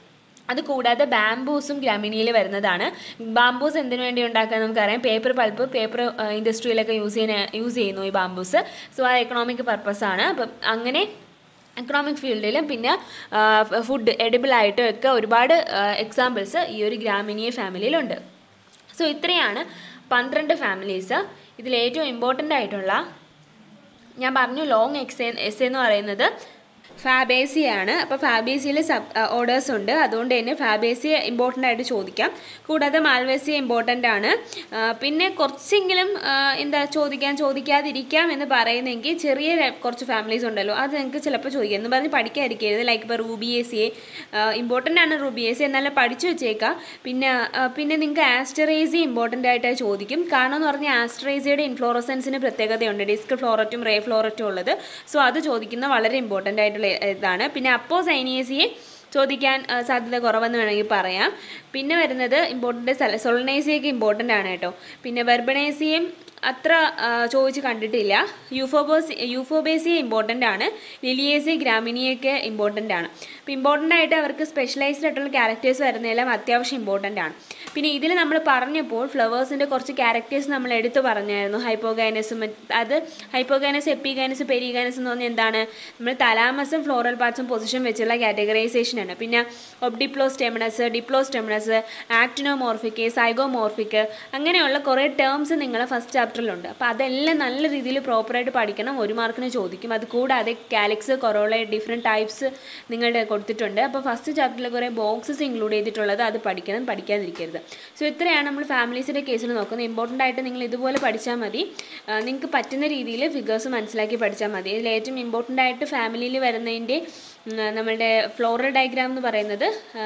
അത് കൂടാതെ ബാംബൂസും ഗ്രാമിനിയിൽ വരുന്നതാണ് ബാംബൂസ് എന്തിനു വേണ്ടി ഉണ്ടാക്കാൻ നമുക്കറിയാം പേപ്പർ പൾപ്പ് പേപ്പർ ഇൻഡസ്ട്രിയിലൊക്കെ യൂസ് ചെയ്യുന്ന യൂസ് ചെയ്യുന്നു ഈ ബാംബൂസ് സോ ആ എക്കണോമിക് പർപ്പസ് ആണ് അപ്പം അങ്ങനെ എക്കണോമിക് ഫീൽഡിലും പിന്നെ ഫുഡ് എഡിബിൾ ആയിട്ടും ഒക്കെ ഒരുപാട് എക്സാമ്പിൾസ് ഈ ഒരു ഗ്രാമിനിയ ഫാമിലിയിലുണ്ട് സോ ഇത്രയാണ് പന്ത്രണ്ട് ഫാമിലീസ് ഇതിൽ ഏറ്റവും ഇമ്പോർട്ടൻ്റ് ആയിട്ടുള്ള ഞാൻ പറഞ്ഞു ലോങ് എക്സ് എസ് എന്ന് പറയുന്നത് ഫാബേസിയാണ് അപ്പോൾ ഫാബേസിയിൽ സബ് ഓർഡേഴ്സ് ഉണ്ട് അതുകൊണ്ട് തന്നെ ഫാബേസിയ ഇമ്പോർട്ടൻ്റ് ആയിട്ട് ചോദിക്കാം കൂടാതെ മാൽവേസിയ ഇമ്പോർട്ടൻ്റ് ആണ് ആ, പിന്നെ കുറച്ചെങ്കിലും ആ, എന്താ ചോദിക്കാൻ ചോദിക്കാതിരിക്കാം എന്ന് പറയുന്നെങ്കിൽ ചെറിയ ര- കുറച്ച് ഫാമിലീസ് ഉണ്ടല്ലോ അത് നിങ്ങൾക്ക് ചിലപ്പോൾ ചോദിക്കാം എന്ന് പറഞ്ഞ് പഠിക്കാതിരിക്കരുത് ലൈക്ക് ഇപ്പോൾ റൂബിയേസിയെ ഇമ്പോർട്ടൻ്റ് ആണ് റൂബിയേസി എന്നാലും പഠിച്ചു വെച്ചേക്കാം പിന്നെ ആ, പിന്നെ നിങ്ങൾക്ക് ആസ്റ്ററേസി ഇമ്പോർട്ടൻ്റ് ആയിട്ട് ചോദിക്കും കാരണം എന്ന് പറഞ്ഞാൽ ആസ്ട്രേസിയുടെ ഇൻഫ്ലോറസൻസിന് പ്രത്യേകതയുണ്ട് ഡിസ്ക് ഫ്ലോററ്റും റേ ഫ്ലോററ്റും ഉള്ളത് സോ അത് ചോദിക്കുന്ന വളരെ ഇമ്പോർട്ടൻ്റ് ആയിട്ടുള്ള ഇതാണ് പിന്നെ അപ്പോ സൈനിയസിയെ ചോദിക്കാൻ ആ, സാധ്യത കുറവെന്ന് വേണമെങ്കിൽ പറയാം പിന്നെ വരുന്നത് ഇമ്പോർട്ടൻ്റ് സൊളനേസിയൊക്കെ ഇമ്പോർട്ടൻ്റ് ആണ് കേട്ടോ പിന്നെ വെർബണേസിയും അത്ര ആ, ചോദിച്ച് കണ്ടിട്ടില്ല യൂഫോബോസ് യൂഫോബേസിയ ഇമ്പോർട്ടൻ്റ് ആണ് ലിലിയേസി ഗ്രാമിനിയൊക്കെ ഇമ്പോർട്ടൻ്റ് ആണ് അപ്പോൾ ഇമ്പോർട്ടൻ്റ് ആയിട്ട് അവർക്ക് സ്പെഷ്യലൈസ്ഡ് ആയിട്ടുള്ള ക്യാരക്ടേഴ്സ് വരുന്നതെല്ലാം അത്യാവശ്യം ഇമ്പോർട്ടൻ്റ് ആണ് പിന്നെ ഇതിൽ നമ്മൾ പറഞ്ഞപ്പോൾ ഫ്ലവേഴ്സിൻ്റെ കുറച്ച് ക്യാരക്ടേഴ്സ് നമ്മൾ എടുത്തു പറഞ്ഞായിരുന്നു ഹൈപ്പോഗൈനസും അത് ഹൈപ്പോഗൈനസ് എപ്പിഗൈനസ് പെരിഗൈനസ് എന്ന് പറഞ്ഞാൽ എന്താണ് നമ്മൾ തലാമസും ഫ്ലോറൽ പാർട്സും പൊസിഷൻ വെച്ചുള്ള കാറ്റഗറൈസേഷൻ ആണ് പിന്നെ ഒബ്ഡിപ്ലോസ്റ്റെമിനസ് ഡിപ്ലോസ്റ്റെമിനസ് ആക്ടിനോമോർഫിക് സൈഗോമോർഫിക് അങ്ങനെയുള്ള കുറേ ടേംസ് നിങ്ങൾ ഫസ്റ്റ് ചാപ്റ്ററിലുണ്ട് അപ്പോൾ അതെല്ലാം നല്ല രീതിയിൽ പ്രോപ്പറായിട്ട് പഠിക്കണം ഒരു മാർക്കിന് ചോദിക്കും അത് കൂടാതെ കാലിക്സ് കൊറോള ഡിഫറെൻറ്റ് ടൈപ്സ് നിങ്ങളുടെ കൊടുത്തിട്ടുണ്ട് അപ്പോൾ ഫസ്റ്റ് ചാപ്റ്ററിൽ കുറേ ബോക്സസ് ഇൻക്ലൂഡ് ചെയ്തിട്ടുള്ളത് അത് പഠിക്കണം പഠിക്കാതിരിക്കരുത് സോ ഇത്രയാണ് നമ്മൾ ഫാമിലീസിൻ്റെ കേസിൽ നോക്കുന്നത് ഇമ്പോർട്ടൻ്റ് ആയിട്ട് നിങ്ങൾ ഇതുപോലെ പഠിച്ചാൽ മതി നിങ്ങൾക്ക് പറ്റുന്ന രീതിയിൽ ഫിഗേഴ്സ് മനസ്സിലാക്കി പഠിച്ചാൽ മതി ഇതിൽ ഏറ്റവും ഇമ്പോർട്ടൻ്റ് ആയിട്ട് ഫാമിലിയിൽ വരുന്നതിൻ്റെ ഉം, നമ്മളുടെ ഫ്ലോറൽ ഡയഗ്രാം എന്ന് പറയുന്നത് ആ,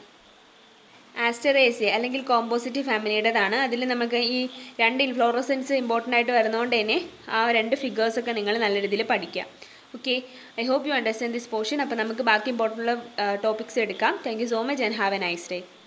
ആസ്റ്ററേസിയ അല്ലെങ്കിൽ കോമ്പോസിറ്റ് ഫാമിലിയുടേതാണ് അതിൽ നമുക്ക് ഈ രണ്ട് ഇൻഫ്ലോറസൻസ് ഇമ്പോർട്ടൻ്റ് ആയിട്ട് വരുന്നതുകൊണ്ട് തന്നെ ആ രണ്ട് ഫിഗേഴ്സൊക്കെ നിങ്ങൾ നല്ല രീതിയിൽ പഠിക്കാം okay I hope you understand this portion അപ്പോൾ നമുക്ക് ബാക്കി ഇമ്പോർട്ടൻ്റ് ടോപ്പിക്സ് എടുക്കാം thank you so much and have a nice day